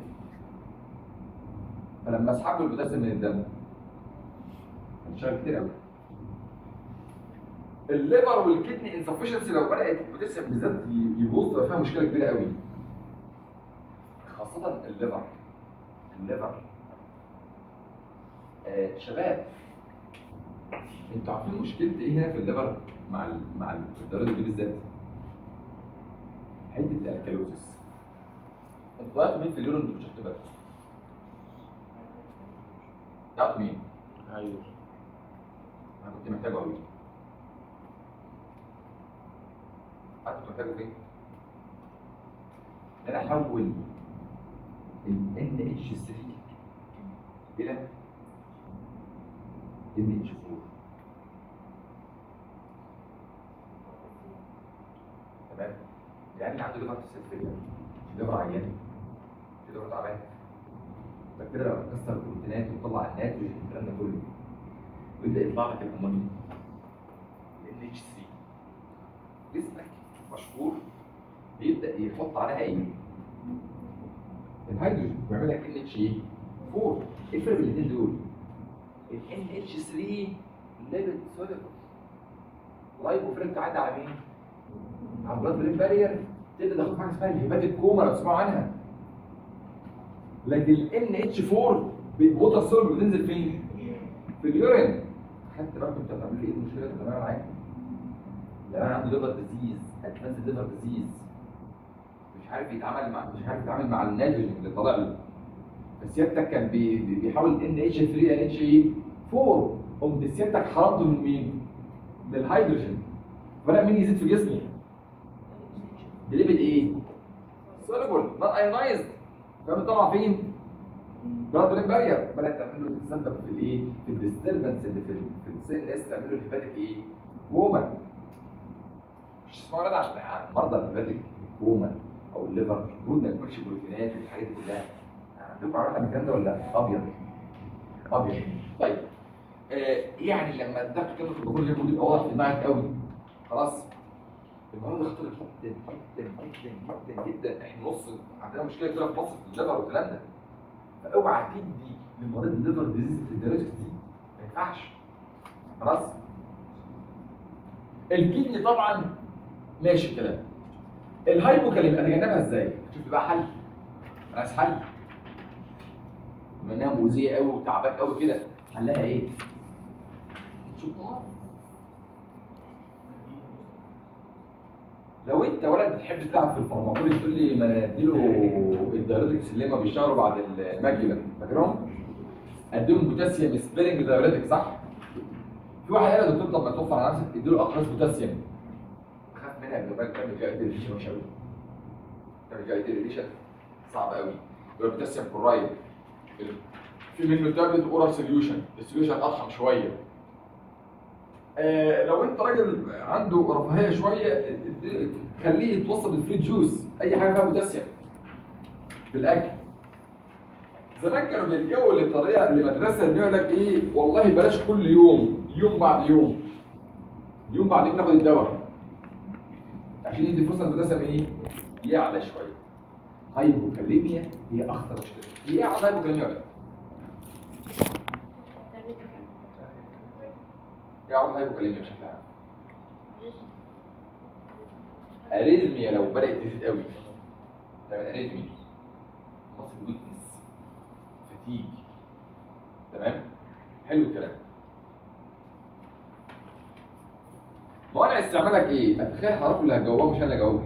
فلما اسحب له البوتاسيوم من الدم هنشتغل كتير قوي الليفر والكدني انسفشنسي لو بدات البوتاسيوم بالذات ي- يبوظ تبقى فيها مشكله كبيره قوي خاصه الليفر الليفر آه شباب انتوا عارفين مشكلتي ايه هنا في الليفر مع ال مع الدرجه دي بالذات حته الكالوزس انتوا ضيعتوا مين في اليورين انتوا مش واخدين بالكم ضيعتوا مين؟ ايوه انا كنت محتاجه قوي عارف كنت محتاجه فين؟ ان انا احول ال NH3 الى NH4 تمام؟ يعني عنده ليفر سيلفية ليفر عيان ليفر تعبان فكده لما تكسر البروتينات وتطلع الناتج والكلام ده كله ويبدا يطلع لك الامونيا ال NH3 جسمك مشهور بيبدا يحط عليها ايه؟ الهيدروجين ويعمل لك NH ايه؟ 4 ايه الفرق بين الاثنين دول؟ ال NH3 ليبيد سوليبل لايبوفريك تعدي على مين؟ على البلاد برين بارير تبدا تاخد حاجه اسمها الهيباتيك كوما لو تسمعوا عنها لكن ال NH4 ووتر سوليبل بتنزل فين؟ في اليورين خدت بالك انت بتعمل لي ايه المشكله انت تمام معايا؟ لو انا عندي ليفر ديزيز ادفانس ليفر ديزيز مش عارف يتعامل مع مش عارف يتعامل مع النيتروجين اللي طالع له فسيادتك كان بي... بي- بيحاول ان اتش 3 ان اتش ايه 4 قمت سيادتك حرمته من مين؟ من الهيدروجين فبدا مين يزيد في جسمي؟ بليبيد ايه؟ سوليبل نون ايونايزد فاهم طبعا فين؟ بلاد برين بارير بدات تعمل له تتسبب في الايه؟ في الديستربنس اللي في ال- في السيل اس تعمل له الهيباتيك ايه؟ كوما مش اسمها رد عشان عن مرضى الهيباتيك كوما او الليفر المفروض ما ياكلش بروتينات والحاجات دي كلها عندكم معلومات عن الكلام ده ولا لا؟ ابيض ابيض طيب آه يعني لما تاخد كلمه الجمهور اللي يبقى واضح في دماغك قوي خلاص الموضوع ده خطر جدا جدا جدا جدا جدا احنا نص عندنا مشكله كبيره في مصر في الليفر والكلام ده فاوعى تدي لمريض الليفر ديزيز الدرجه دي ما ينفعش خلاص الكدني طبعا ماشي الكلام الهايبوكاليميا اتجنبها ازاي؟ شوف بقى حل انا عايز حل بما انها مؤذيه قوي وتعبان قوي كده حلها ايه؟ شوف طبعا لو انت ولد بتحب تلعب في الفارماكولوجي تقول لي ما نديله الدايوريتكس اللي هم بيشتغلوا بعد الماكيولا فاكرهم؟ اديهم بوتاسيوم سبيرنج دايوريتك صح؟ في واحد قال يا دكتور طب ما توفر على نفسك اديله اقراص بوتاسيوم خاف منها ان بالك تعمل جايت ريليشن وحش قوي تعمل جايت ريليشن صعب قوي يبقى بوتاسيوم كلورايد في منه تابلت اورال سوليوشن السوليوشن اضخم شويه آه لو انت راجل عنده رفاهيه شويه اد- خليه يتوصل بالفريت جوس اي حاجه فيها بوتاسيوم في الاكل زمان كانوا بيلجأوا للطريقه لمدرسه ان يقول لك ايه والله بلاش كل يوم يوم بعد يوم يوم بعد يوم ناخد الدواء عشان يدي فرصه المدرسه من ايه؟ يعلى شويه هايبوكاليميا هي اخطر مشكله هي اعلى هايبوكاليميا ولا لا؟ هي اعلى هايبوكاليميا بشكل عام اريزميا لو بدات تزيد قوي تعمل اريزميا مصل ويكنس فتيج تمام حلو الكلام موانع استعمالك ايه؟ اتخيل حضراتكم اللي هتجاوبوها مش انا اللي هجاوبها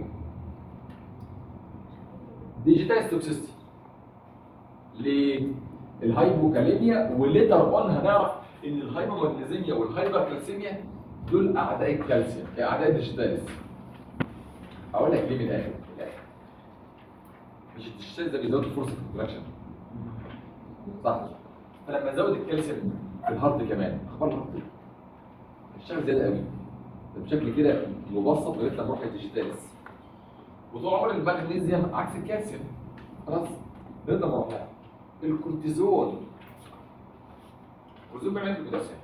ديجيتال توكسيستي ليه؟ الهايبوكاليميا وليتر اون هنعرف ان الهايبومagnesemia والهايبر كالسيميا دول اعداء الكالسيوم كاعداء الديجيتاليس اقول لك ليه من الاخر من الاخر مش الديجيتاليس ده بيزود فرصه الكونتراكشن صح فلما ازود الكالسيوم في الهارت كمان اخبار الهارت ايه؟ الشغل زياده قوي بشكل كده مبسط لغايه لما نروح للديجيتاليس وطول عمر المغنيسيوم عكس الكالسيوم خلاص نقدر نروح لها الكورتيزون الكورتيزون بيعمل ايه في البوتاسيوم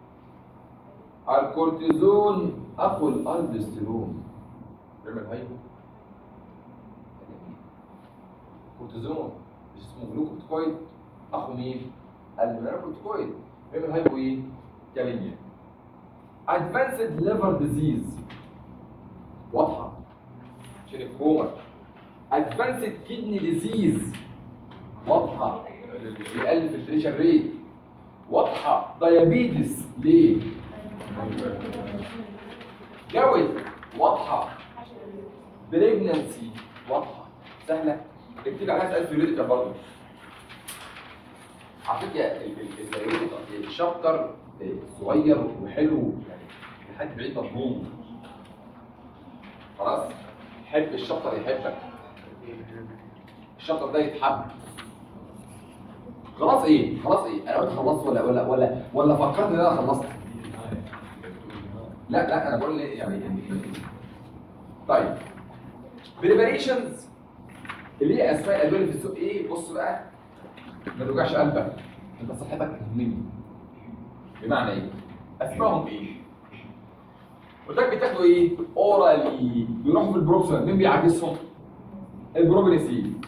الكورتيزون اخو الالدوستيرون بيعمل هايبو كورتيزون مش اسمه جلوكوكورتيكويد اخو مين؟ المينوكورتيكويد بيعمل هايبو ايه؟ كاليميا ادفانسد ليفر ديزيز واضحه عشان الكومر ادفانسد كدني ديزيز واضحه بيقلل الفلتريشن ريت واضحه دايابيتس ليه؟ جوز واضحه بريجننسي واضحه سهله اكتب عليها سؤال ثيوريتيكال برضه على فكره ال- ال- ال- الشابتر صغير وحلو يعني لحد بعيد مضمون خلاص حب الشابتر يحبك الشابتر ده يتحب خلاص ايه خلاص ايه انا قلت خلصت ولا ولا ولا ولا فكرت ان انا خلصت لا لا انا بقول ليه يعني طيب بريباريشنز اللي هي اسماء الادويه اللي في السوق ايه بص بقى ما توجعش قلبك انت صحتك تهمني بمعنى ايه اسمائهم ايه قلت لك بتاخدوا ايه اورالي بيروحوا في البروكسون مين بيعاكسهم البروبنسين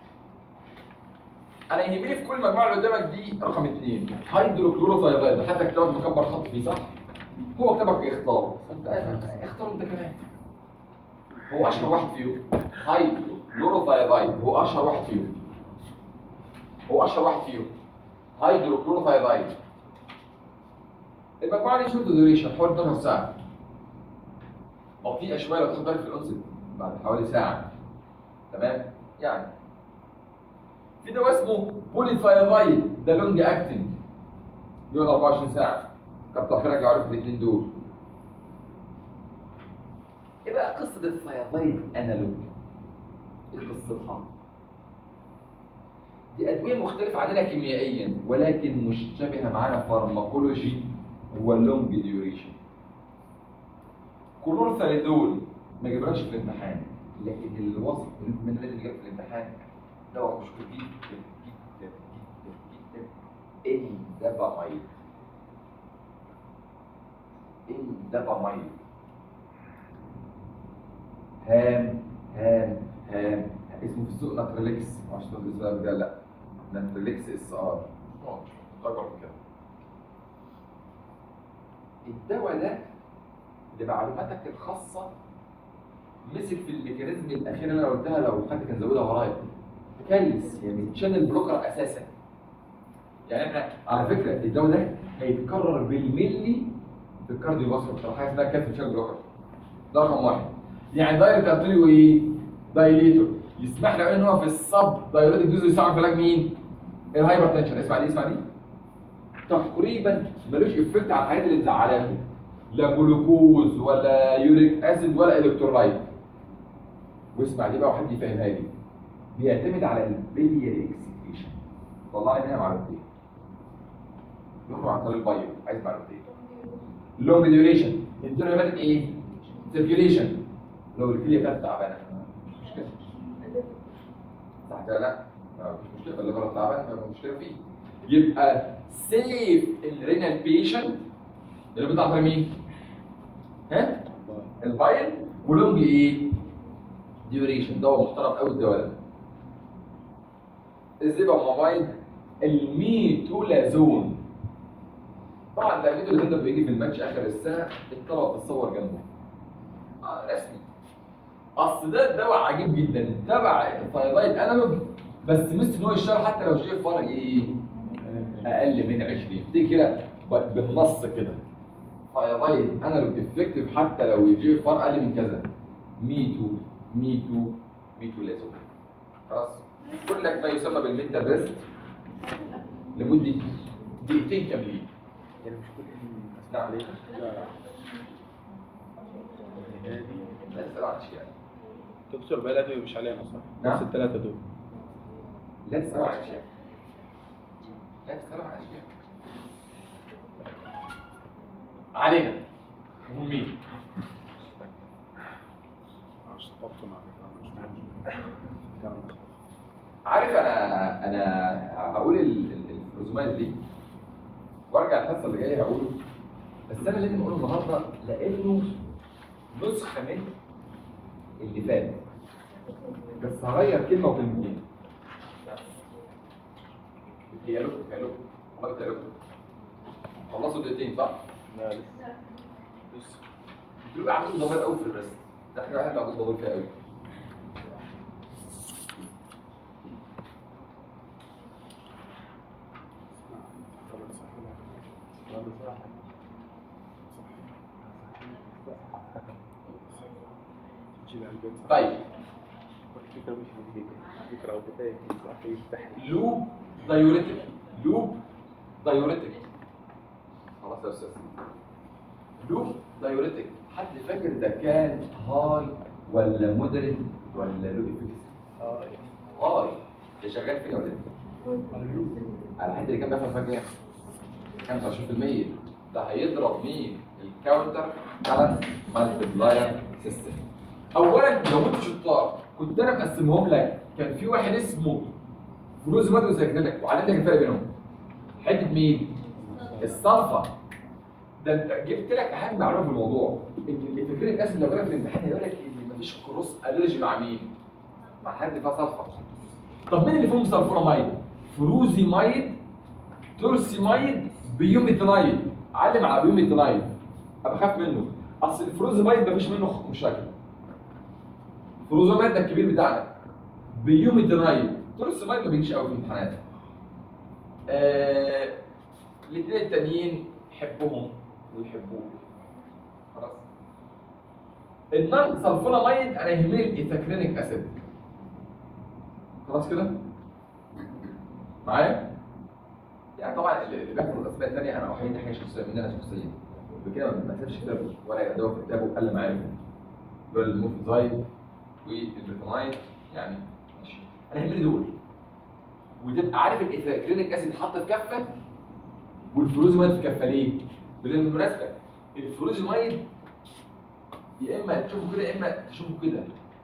انا يهمني في كل مجموعه اللي قدامك دي رقم اثنين هيدروكلوروثايرين حتى كتابك مكبر خط فيه صح هو كتابك اختار انت اختار انت كمان هو اشهر واحد فيهم هيدروكلوروثايرين هو اشهر واحد فيهم هو اشهر واحد فيهم هيدروكلوروثايرين المجموعه دي شورت ديوريشن حوالي 12 ساعه بطيئه شويه لو تاخد بالك في الانسل بعد حوالي ساعه تمام يعني في دواء اسمه بوليثايرايد ده لونج اكتنج بيقعد 24 ساعه كتر خيرك لو عرفت الاثنين دول ايه بقى قصه الثايرويد انالوج ايه قصتها دي ادويه مختلفه عننا كيميائيا ولكن مشتبهه معانا فارماكولوجي واللونج ديوريشن كلورثاليدول ما جبناش في الامتحان لكن الوصف من الذي جاب في الامتحان دواء مشهور جدا جدا جدا جدا اندبامايد اندبامايد هام هام هام اسمه في السوق ناتريليكس معرفش تقول اسمها بجد لا ناتريليكس اس ار اكبر من كده الدواء ده لمعلوماتك الخاصة مسك في الميكانيزم الأخير اللي أنا قلتها لو حد كان زودها ورايا كالس يعني تشانل بلوكر أساسا يعني احنا على فكرة الدواء ده هيتكرر بالملي في الكارديو فاسكولار حاجة اسمها كالسيوم تشانل بلوكر ده رقم واحد يعني دايركت ارتريو ايه؟ دايليتور يسمح له ان هو في الصب دايوريتك دوز يساعد في علاج مين؟ الهايبر تنشن اسمع دي اسمع دي تقريبا ملوش افكت على الحاجات اللي مزعلاكم لا جلوكوز ولا يوريك اسيد ولا الكترولايت واسمع دي بقى وحد يفهمها لي بيعتمد على البيلياري اكسكريشن طلع لي منها معلومتين يخرج عن طريق البايو عايز معلومتين لونج ديوريشن الدنيا ماتت ايه؟ سيركيوليشن لو الكليه كانت تعبانه مش مشكله صح كده لا ما فيش مشكله اللي غلط تعبان ما مشكله فيه يبقى سيف الرينال بيشنت اللي بيطلع عن طريق مين؟ ها؟ الفايل ولونج ايه؟ ديوريشن دواء محترم قوي الدواء ده الزيبامايد الميتولازون طبعا ده الميتولازون ده بيجي في الماتش اخر السنه الطلبه بتتصور جنبه اه رسمي اصل ده دواء عجيب جدا تبع الثايرويد انالوج بس مست ان هو يشتغل حتى لو شايف فرق ايه؟ اقل من 20 دي كده ب- بالنص كده ثايرويد انالوج افكتيف حتى لو يجي فرق اقل من كذا ميتو ميتو ميتو لازم خلاص كل لك ما يسمى بالمنتال ريست لمده دقيقتين كاملين يعني مش كل نعم لا لا تسال عن اشياء دكتور بقى الادويه مش علينا صح؟ نعم. بس الثلاثه دول لا تسال عن اشياء لا تسال عن اشياء علينا مهمين معلش طبطوا معاك مش مهم كمل. عارف انا انا هقول ال- ال- الرسومات دي وارجع الحصه اللي جايه هقوله بس انا لازم اقوله النهارده لانه نسخه من اللي فات بس هغير كلمه وكلمتين بتهيألكم بتهيألكم والله بتهيألكم خلصوا دقيقتين صح؟ لا لسه بص بتبقى عامل ضمير قوي في الرسم ده حاجه واحده عامل ضمير فيها قوي طيب الفكرة مش من هنا الفكرة أو بداية صح يفتح لوب دايوريتك لوب دايوريتك خلاص يا استاذ لوب دايوريتك حد فاكر ده كان هاي ولا مودريت ولا لو افكس اه هاي ده شغال فين يا ولاد على الحته اللي كان بيحصل فيها كام 25% ده هيضرب مين الكاونتر كارنت مالتبلاير سيستم اولا لو انت شطار كنت انا مقسمهم لك كان في واحد اسمه فلوس مات وساكنلك وعلمتك الفرق بينهم حته مين الصلفه ده انت جبت لك اهم معلومه في الموضوع ان اللي فاكرين الناس اللي لو جالك في الامتحان هيقول لك ان مفيش كروس الرجي مع مين؟ مع حد فيها صلفه طب مين اللي فيهم سلفوناميد؟ فروزيمايد تورسيمايد بيوميتينايد علم على بيوميتينايد ابقى خاف منه اصل الفروزيمايد مفيش منه مشاكل فروزيمايد ده الكبير بتاعنا بيوميتينايد تورسيمايد ما بيجيش قوي في الامتحانات آه الاثنين التانيين حبهم ويحبوك خلاص النون سلفوناميد انا يهمني الايثاكرينيك اسيد خلاص كده معايا يعني طبعا اللي اللي بياخد الاسماء الثانيه انا احيي دي حاجه شخصيه مننا شخصيا بكده ما بكتبش كتابه ولا يدور في كتابه الا ما عرفه دول الموفيزايد والبريتونايد يعني ماشي انا يهمني دول وتبقى عارف الايثاكرينيك اسيد اتحط في كفه والفلوزمايد في كفه ليه؟ بالمناسبه الفلوزمايد يا اما تشوفه كده يا اما تشوفه كده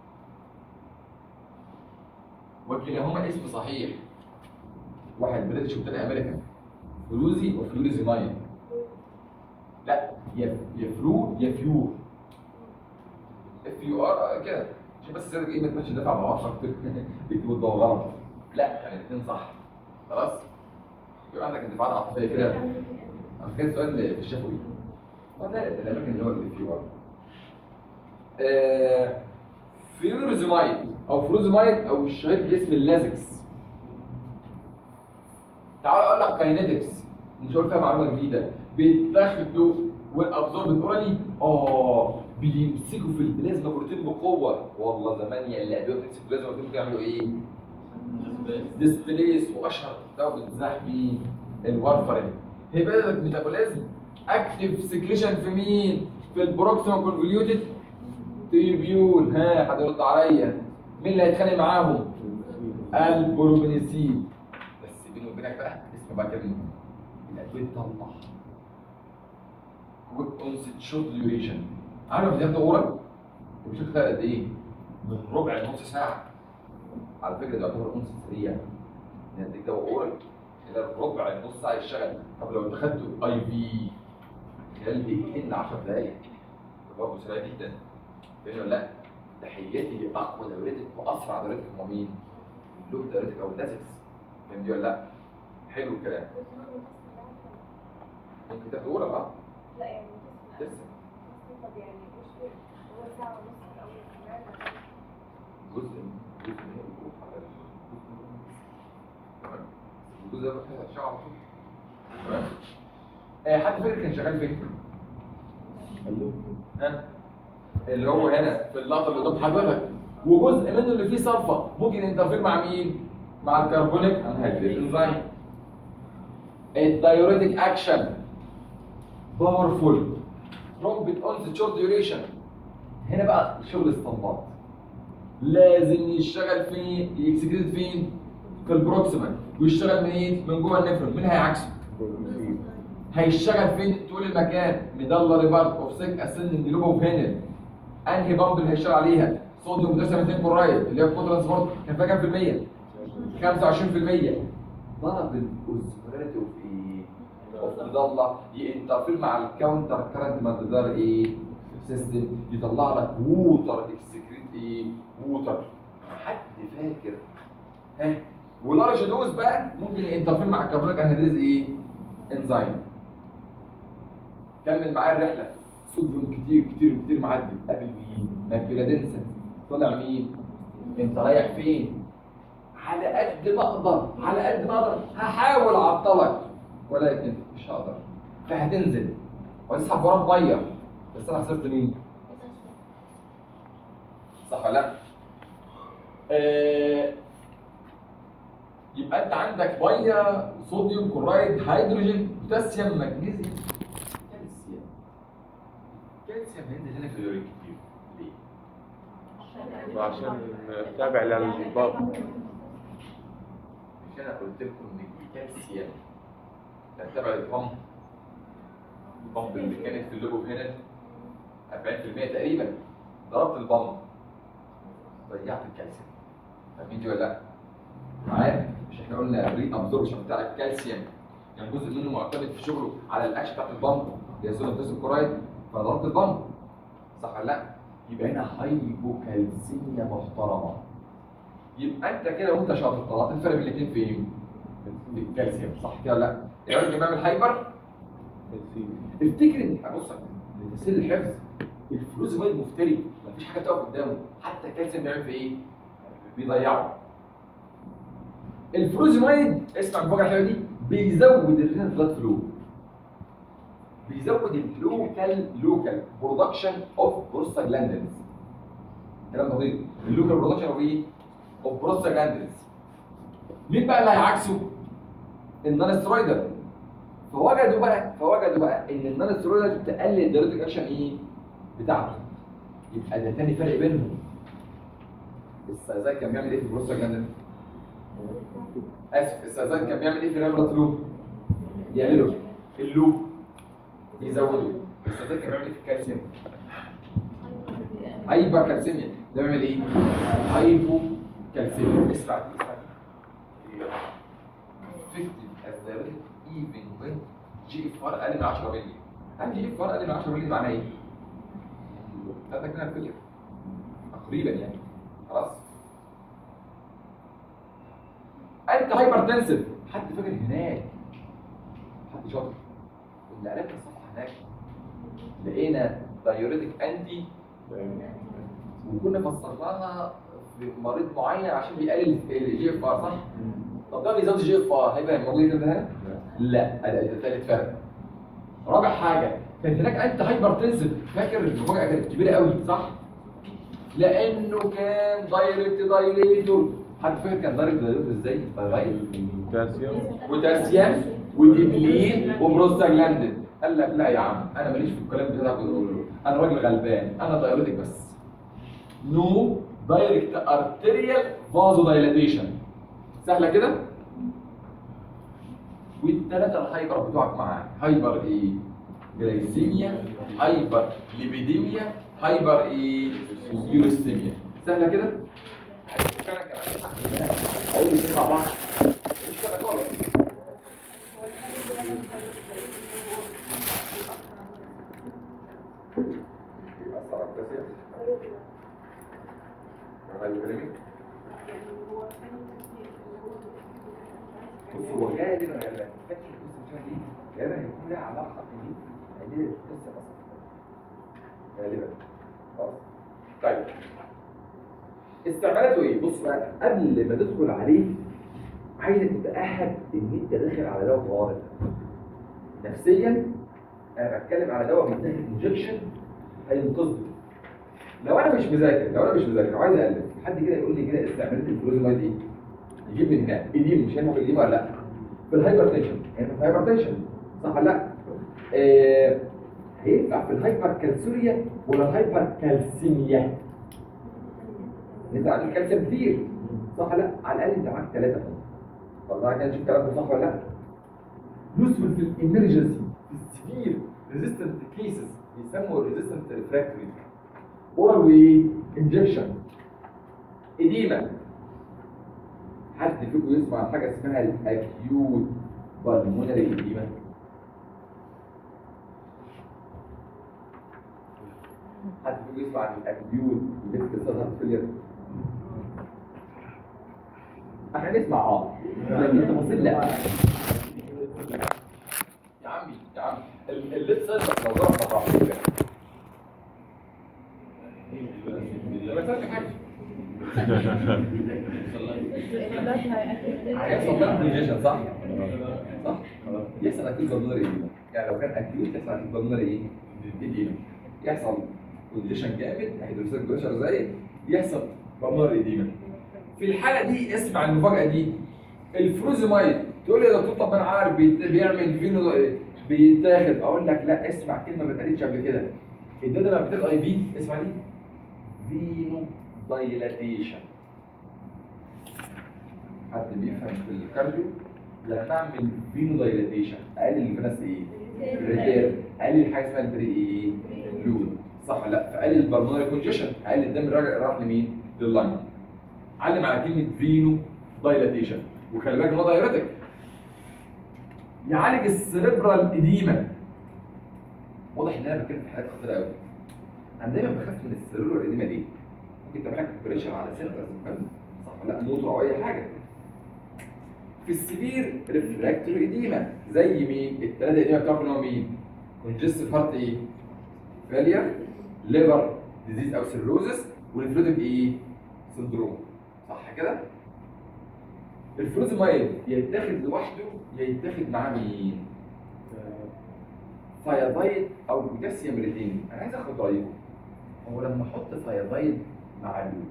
وكلاهما اسم صحيح واحد بريتش والتاني امريكان فلوزي وفلوريزمايد لا يا يا فلو يا فيور اف يو ار كده عشان بس سيادة ايه ما تمشي دافع مع بعض بيكتبوا الضوء غلط لا يعني الاثنين صح خلاص يبقى عندك اندفاعات عاطفيه كده انا كان سؤال في الشفوي اه لا الامريكان اللي هو الاف يو ار آه، فيورزمايد او فروزمايد او الشهير باسم اللازكس تعال اقول لك كاينetics مش هقول فيها معلومه جديده بيتاخدوا والابزورب اورالي اه بيمسكوا في البلازما بروتين بقوه والله زمان يا اللي ادويه بتمسك البلازما بروتين بيعملوا ايه؟ ديسبليس واشهر دواء بتزحمي الوارفرين هيبقى ميتابوليزم اكتف سكريشن في مين؟ في البروكسيما كونفوليوتد تيبيول ها حد يرد عليا مين اللي هيتخانق معاهم؟ البروبينيسين بس بيني وبينك بقى اسمع بقى كلمه الادويه تطلع كويك اونست شورت ديوريشن عارف لما بتاخد اورال بتشوف قد ايه؟ من ربع لنص ساعه على فكره ده يعتبر انس سريع ان اديك دواء اورال الى ربع لنص ساعه يشتغل طب لو انت خدته اي في خلال دقيقتين ل 10 دقائق برضه سريع جدا فاهم ولا لا؟ تحياتي لاقوى دورتك واسرع دورتك هم مين؟ اللوب دورتك او اللازكس فاهم دي ولا لا؟ حلو الكلام ممكن تاخد اورال اه لا يعني لسه طب يعني مش هو ساعة ونص أو كمان جزء جزء من الوقوف على تمام الجزء ده بقى شعر على طول تمام آه، حد فاكر كان شغال فين؟ ها؟ اللي هو هنا في اللقطه اللي قدام حضرتك وجزء منه اللي فيه صلفه ممكن ينترفير مع مين؟ مع الكربونيك انهيدريت انزيم الدايوريتك اكشن باورفول رومبت اونست شورت ديوريشن هنا بقى شغل استنباط لازم يشتغل فين يكسكريت فين في البروكسيمال ويشتغل منين من جوه النفرون مين هيعكسه هيشتغل فين طول المكان مدلري بارت اوف سيك اسندنج لوب اوف هينل انهي بامب اللي هيشتغل عليها صوديوم بوتاسيوم اثنين كلورايد اللي هي الكود ترانسبورت كان فيها كام في المية؟ 25% ضرب الاوزمولاريتي اوف ايه؟ اوف مضله ينترفير مع الكاونتر كارنت ماندار ايه؟ سيستم يطلع لك ووتر اكسكريت ايه؟ ووتر حد فاكر ها ولارج دوز بقى ممكن ينترفير مع الكربونيك انهيدريز ايه؟ انزيم كمل معايا الرحله صوديوم كتير كتير كتير معدي قابل مين؟ ماكيولادنسا طلع مين؟ انت رايح فين؟ على قد ما اقدر على قد ما اقدر هحاول اعطلك ولكن مش هقدر فهتنزل وتسحب وراك ميه بس انا خسرت مين؟ صح ولا لا؟ آه يبقى انت عندك ميه صوديوم كلورايد هيدروجين بوتاسيوم مغنيسيوم كالسيوم كالسيوم هينزل هنا في اليورين كتير ليه؟ وعشان تابع للباب مش انا قلت لكم ان الكالسيوم تتبع البامب البامب اللي كانت في اللوجو هنا 40% تقريبا ضربت البامب ضيعت الكالسيوم فاهمين دي ولا لا؟ معايا مش احنا قلنا الري ابزوربشن بتاع الكالسيوم كان جزء منه معتمد في شغله على الاكشن بتاعت البامب اللي هي صوديوم بوتاسيوم كلورايد فضربت البامب صح ولا لا؟ يبقى هنا هايبوكالسيميا محترمه يبقى انت كده وانت شاطر طلعت الفرق بين الاثنين فين؟ في الكالسيوم صح كده ولا لا؟ الراجل بيعمل هايبر افتكر ان بص لتسهيل الحفظ الفلوس هو المفتري مفيش حاجه تقف قدامه حتى الكالسيوم بيعمل في ايه؟ بيضيعه الفلوزيمايد اسمع المفاجاه الحلوه دي بيزود الرينال بلاد فلو بيزود اللوكال لوكال برودكشن اوف بروستاجلاندينز كلام دقيق اللوكال برودكشن اوف ايه؟ اوف بروستاجلاندينز مين بقى اللي هيعكسه؟ النون سترويدر فوجدوا بقى فوجدوا بقى ان النون سترويدر تقلل الدايركتيك اكشن ايه؟ بتاعته يبقى ده تاني فرق بينهم السازاي كان بيعمل ايه في البروستاجلاندينز؟ اسف السازان كان بيعمل ايه في الريال لوب؟ يقللوا اللوب يزودوا السازان كان بيعمل ايه في الكالسيوم؟ هايبر كالسيميا ده بيعمل ايه؟ هايبو كالسيميا اسمع اسمع effective as the rate even when جي اف ار اقل من 10 مللي يعني جي اف ار اقل من 10 مللي معناه ايه؟ هذا كده الفكره تقريبا يعني خلاص انت هايبر تنسف حد فاكر هناك حد شاطر اللي قلبت الصفحه هناك لقينا دايوريتك انتي وكنا فسرناها في مريض معين عشان بيقلل الجي اف ار صح؟ طب ده بيزود الجي اف ار هيبقى موجود كده هنا؟ لا ده ده ثالث فرق رابع حاجه كان هناك انت هايبر تنسف فاكر المفاجاه كانت كبيره قوي صح؟ لانه كان دايركت دايليتور حد فاكر كان دايركت دايليتور ازاي؟ دايركت بوتاسيوم بوتاسيوم وديبلين وبروستاجلاندين قال لك لا يا عم انا ماليش في الكلام اللي بتاعك بتقوله انا راجل غلبان انا دايوريتك بس نو دايركت ارتيريال فازو دايلاتيشن سهله كده والثلاثه الهايبر بتوعك معاك هايبر ايه جلايسيميا هايبر ليبيديميا هايبر ايه يوريستيميا سهله كده اقول لك مع بعض مش كده خالص أثر على التسير غير كلامي بص هو غالبا غالبا فاكر القصه دي غالبا هيكون لها علاقه بدي هدي القصه اصلا غالبا خلاص طيب استعمالاته ايه؟ بص بقى قبل ما تدخل عليه عايزك تتاهب ان انت داخل على دواء طوارئ نفسيا انا بتكلم على دواء بيتاخد انجكشن هينقذني لو انا مش مذاكر لو انا مش مذاكر وعايز الف حد كده يقول لي كده استعمالات الفلوزمايد ايه؟ يجيب من هنا ايديم مش هينفع في الايديم ولا لا؟ في الهايبر تنشن هينفع في الهايبر تنشن صح ولا لا؟ آه هينفع في الهايبر كالسوريا ولا الهايبر كالسيميا؟ انت عندك كالسيوم كتير صح ولا لا؟ على الاقل انت معاك ثلاثه والله كان نشوف كلامكم صح ولا لا؟ يوسفل في الامرجنسي في السفير ريزيستنت كيسز بيسموا الريزيستنت ريفراكتوري اورال وايه؟ انجكشن اديما حد فيكم يسمع عن حاجه اسمها الاكيوت بالمونري اديما حد فيكم يسمع عن الاكيوت ليفت سيرفر فيلير احنا نسمع اه لكن التفاصيل لا يا عمي يا عمي الليفت سيرفر لو ضرب مره واحدة هيحصل لها كونجيشن صح؟ صح؟ يحصل اكيد بالنار ايه؟ يعني لو كان اكيد يحصل اكيد بالنار ايه؟ ايدينا يحصل كونجيشن جامد هيدروسيل بريشر زي يحصل بالنار ايدينا في الحاله دي اسمع المفاجاه دي الفروزمايد تقول لي يا دكتور طب انا عارف بيت- بيعمل فينو بيتاخد اقول لك لا اسمع كلمه ما اتقالتش قبل كده الداتا لما بتاخد اي في اسمع دي فينو دايلاتيشن حد بيفهم في الكارديو لما اعمل فينو دايلاتيشن اقلل الفينس ايه؟ ريتير اقلل حاجه اسمها البري ايه؟ فلويد صح ولا لا؟ فقلل البلمونري كونجيشن اقلل الدم راجع راح لمين؟ لللاين علم على كلمه فينو دايلاتيشن وخلي بالك ان هو دايرتك يعالج السريبرال اديما واضح ان انا بتكلم في حاجات خطيره قوي انا دايما بخاف من السريبرال اديما دي ممكن تعمل لك بريشر على سنتر صح ولا لا موتور او اي حاجه في السبير ريفراكتوري اديما زي مين الثلاثه اديما بتوعك اللي هو مين كونجستيف هارت ايه فيلير ليفر ديزيز او سيروزس والفلوتيك ايه سندروم صح كده الفلوزمايد يا يتاخد لوحده يا يتاخد معاه مين ثايازايد او بوتاسيوم ريتين انا عايز اخد رايكم هو لما احط ثايازايد مع اللوب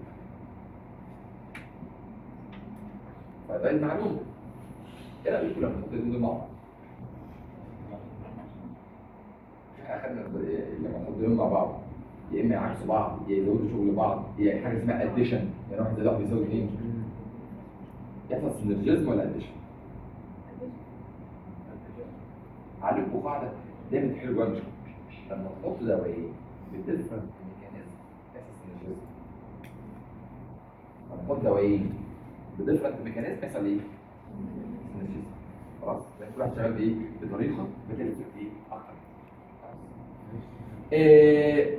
ثايازايد مع اللوب ايه رايكم لما احط الاثنين دول مع بعض؟ احنا اخدنا لما نحط دول مع بعض يا اما يعكسوا بعض يا يزودوا شغل بعض يا حاجه اسمها اديشن يعني واحد زائد واحد بيساوي اثنين يحصل سينرجيزم ولا اديشن؟ عليكم قاعده دايما تحلوا جوه المشكله لما تحط دوايين بديفرنت ميكانيزم يحصل سينرجيزم لما تحط دوايين بديفرنت ميكانيزم يحصل ايه؟ سينرجيزم خلاص يعني كل واحد شغال بايه؟ بطريقه بتلفت ايه؟ اكتر خلاص إيه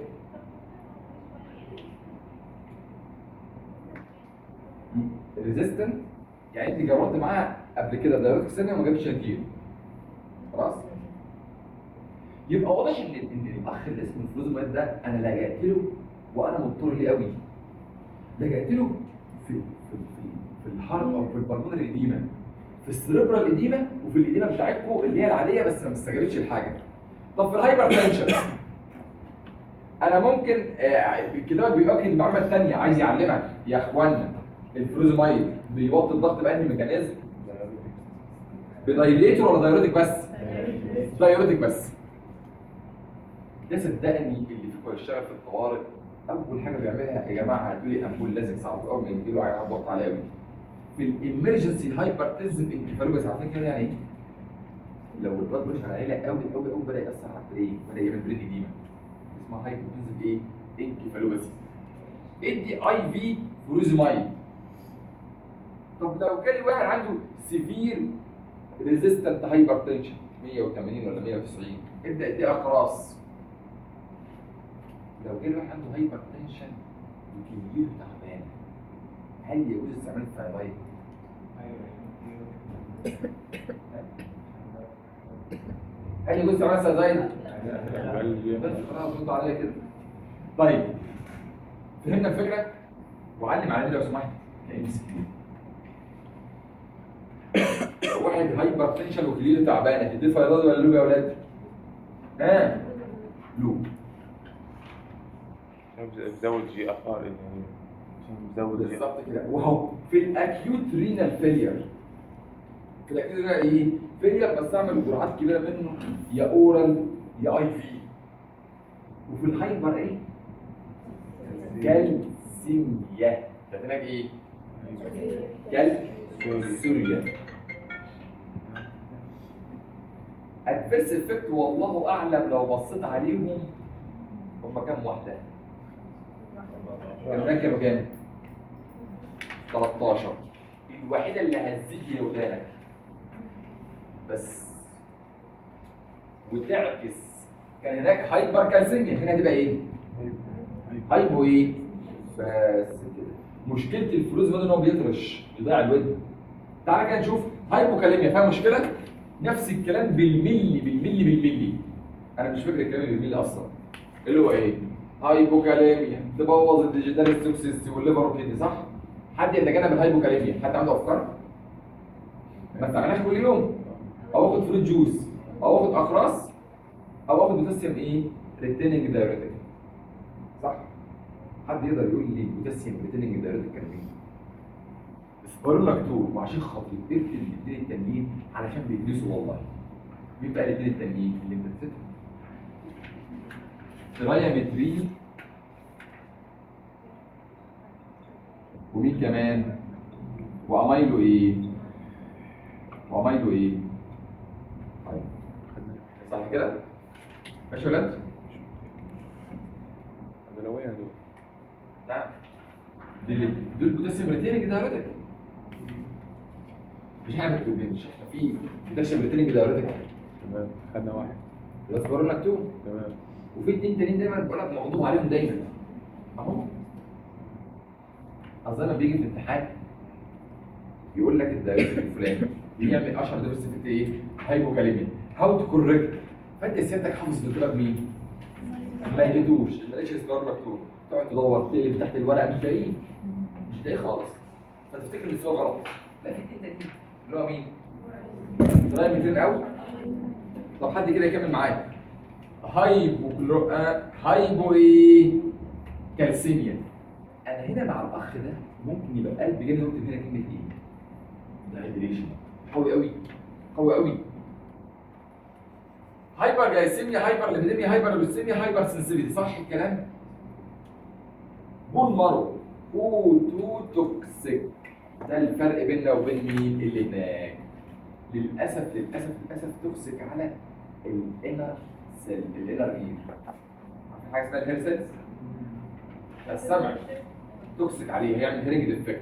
ريزيستنت يعني انت جربت معاه قبل كده دايركت ثانيه وما جابش نتيجه خلاص يبقى واضح ان ان الاخ اللي اسمه فلوزمات ده انا لجأت له وانا مضطر ليه قوي لجأت له في في في, في الحرب او في البلمونري القديمه في السريبرال القديمه وفي القديمه بتاعتكم اللي هي العاديه بس ما استجابتش لحاجه طب في الهايبر تنشن انا ممكن آه، الكتاب بيؤكد المعلومه الثانيه عايز يعلمك يا اخوانا الفلوزمايد بيوطي الضغط بانهي ميكانيزم بدايليتور ولا دايوريتك بس دايوريتك بس ده صدقني اللي فيكم هيشتغل في الطوارئ اول حاجه بيعملها يا جماعه هاتوا لي امبول لازق صعب اول ما يجي له عيان ضغط عالي قوي في الامرجنسي هايبرتنسيف انكفالوباثي عارفين كده يعني ايه؟ لو البلاد بريشر عالي قوي قوي قوي بدا ياثر على البرين بدا يعمل برين اديما اسمها هايبرتنسيف ايه؟ انكفالوباثي ادي اي في فلوزمايد طب لو جالي واحد عنده سيفير ريزيستنت هايبرتنشن 180 ولا 190 ابدا ادي اقراص لو جالي واحد عنده هايبرتنشن وكميته تعبانه هل يجوز استعمال الثايرويد؟ هل يجوز استعمال الثايرويد؟ بس خلاص ردوا عليا كده طيب فهمنا الفكره وعلم على لو سمحت ام سي كيو واحد هايبر تنشن وكليته تعبانه تديه فيضاد ولا لوب يا اولاد؟ ها لوب بزود جي اف ار يعني عشان بزود جي بالظبط كده وهو في الاكيوت رينال فيلير في الاكيوت رينال ايه؟ فيلير بستعمل جرعات كبيره منه يا اورال يا اي في وفي الهايبر ايه؟ كالسيميا كاتبها ايه؟ كالسوريا ادفيرس افكت والله اعلم لو بصيت عليهم هم كام واحده؟ كان كانوا كام؟ 13 الوحيده اللي هتزيد هي ودانك بس وتعكس كان هناك هايبر كالسيميا هنا هتبقى ايه؟ هايبو ايه؟ بس كده مشكله الفلوس بدل ان هو بيطرش يضيع الودن تعالى كده نشوف هايبوكاليميا فيها مشكله نفس الكلام بالملي بالملي بالملي انا مش فاكر الكلام بالملي اصلا اللي هو ايه؟ هايبوكاليميا تبوظ الديجيتال توكسيستي والليفر وكده صح؟ حد يتجنب الهايبوكاليميا حد عنده افكار ما استعملهاش كل يوم او اخد فروت جوس او اخد اقراص او اخد بوتاسيوم ايه ريتيننج دايوريتك صح حد يقدر يقول لي بوتاسيوم ريتيننج دايوريتك كان مين سبارلاكتور وعشان خاطر اقفل الاثنين التانيين علشان بيدرسوا والله مين بقى الاثنين التانيين اللي انت نسيتهم ترايامترين ومين كمان وامايلو ايه وامايلو ايه طيب صح كده ماشي يا ولاد انا لو دول نعم دول دول بوتاسيوم ريتيننج دايوريتك مش احنا مش احنا في بوتاسيوم ريتيننج دايوريتك تمام خدنا واحد الاسبروناكتون تمام وفي اتنين تانيين دايما بقول لك مغضوب عليهم دايما اهو اصل لما بيجي في الامتحان يقول لك الدايركت الفلاني بيعمل اشهر درس في ايه؟ هايبوكاليميا هاو تو كوركت فانت سيادتك حافظ الدكتور مين؟ ما يهدوش ما لقيتش اسمه مكتوب تقعد تدور تقلب تحت الورقه مش لاقيه مش لاقيه خالص فتفتكر ان الصوره غلط لا في اتنين تانيين اللي هو مين؟ طيب 200 قوي طب حد كده يكمل معايا هايبو آه، هايبو ايه كالسيميا انا هنا مع الاخ ده ممكن يبقى القلب جاي يكتب هنا كلمه ايه دايدريشن قوي قوي قوي قوي هايبر جلايسيميا هايبر ليبيديميا هايبر لوسيميا هايبر سنسيفيتي صح الكلام بون مارو اوتو توكسيك ده الفرق بيننا وبين مين اللي هناك للاسف للاسف للاسف توكسيك على الانر سيل الانر اير حاجه اسمها الهير سيلز السمع توكسيك عليه هيعمل هيرنج ديفكت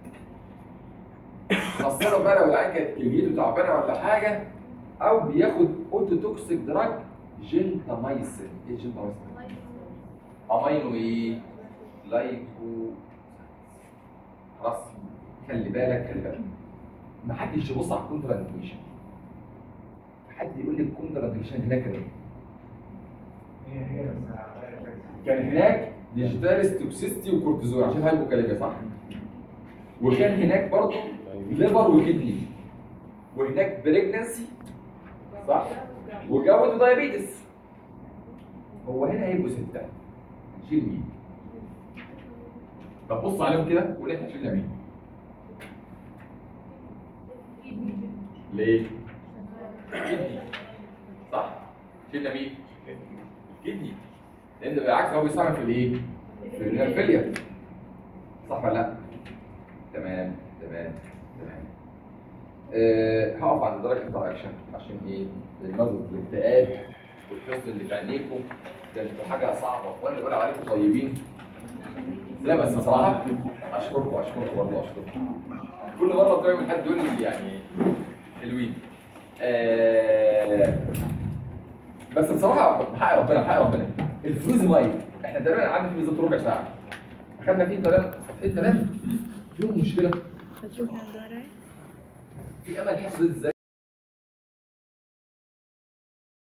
خاصة بقى لو العيان كانت كليته تعبانه ولا حاجه او بياخد اوتو توكسيك دراج جنتامايسين ايه جنتامايسين؟ امينو ايه؟ لايكو خلاص خلي بالك خلي بالك ما حدش يبص على الكونترا انديكيشن حد يقول لي الكونترا انديكيشن هناك ايه؟ هي هي بس على غير فكرة. كان هناك ديجيتاليس توكسيستي وكورتيزون عشان هايبوكاليميا صح؟ وكان هناك برضه ليفر وكدني وهناك بريجنسي صح؟ وجود ودايابيتس هو هنا هيبقوا ستة نشيل مين؟ طب بص عليهم كده وقول احنا شيلنا مين؟ ليه؟ كدني صح؟ شيلنا مين؟ كدني لان بالعكس هو بيستعمل في الايه؟ في الهرفيليا صح ولا لا؟ تمام تمام تمام أه هقف عند درجه الانتراكشن عشان ايه؟ النظر الاكتئاب والحزن اللي في عينيكم ده انتوا حاجه صعبه وانا بقول عليكم طيبين لا بس بصراحه اشكركم اشكركم برضه اشكركم كل مره بتعمل حد يقول لي يعني حلوين أه بس بصراحه بحق ربنا بحق ربنا الفلوس مايك احنا تقريبا قعدنا فيه بالظبط ربع ساعه اخدنا فيه ثلاث صفحتين ثلاثه فيهم مشكله هتشوف عن دورة في امل حفظ ازاي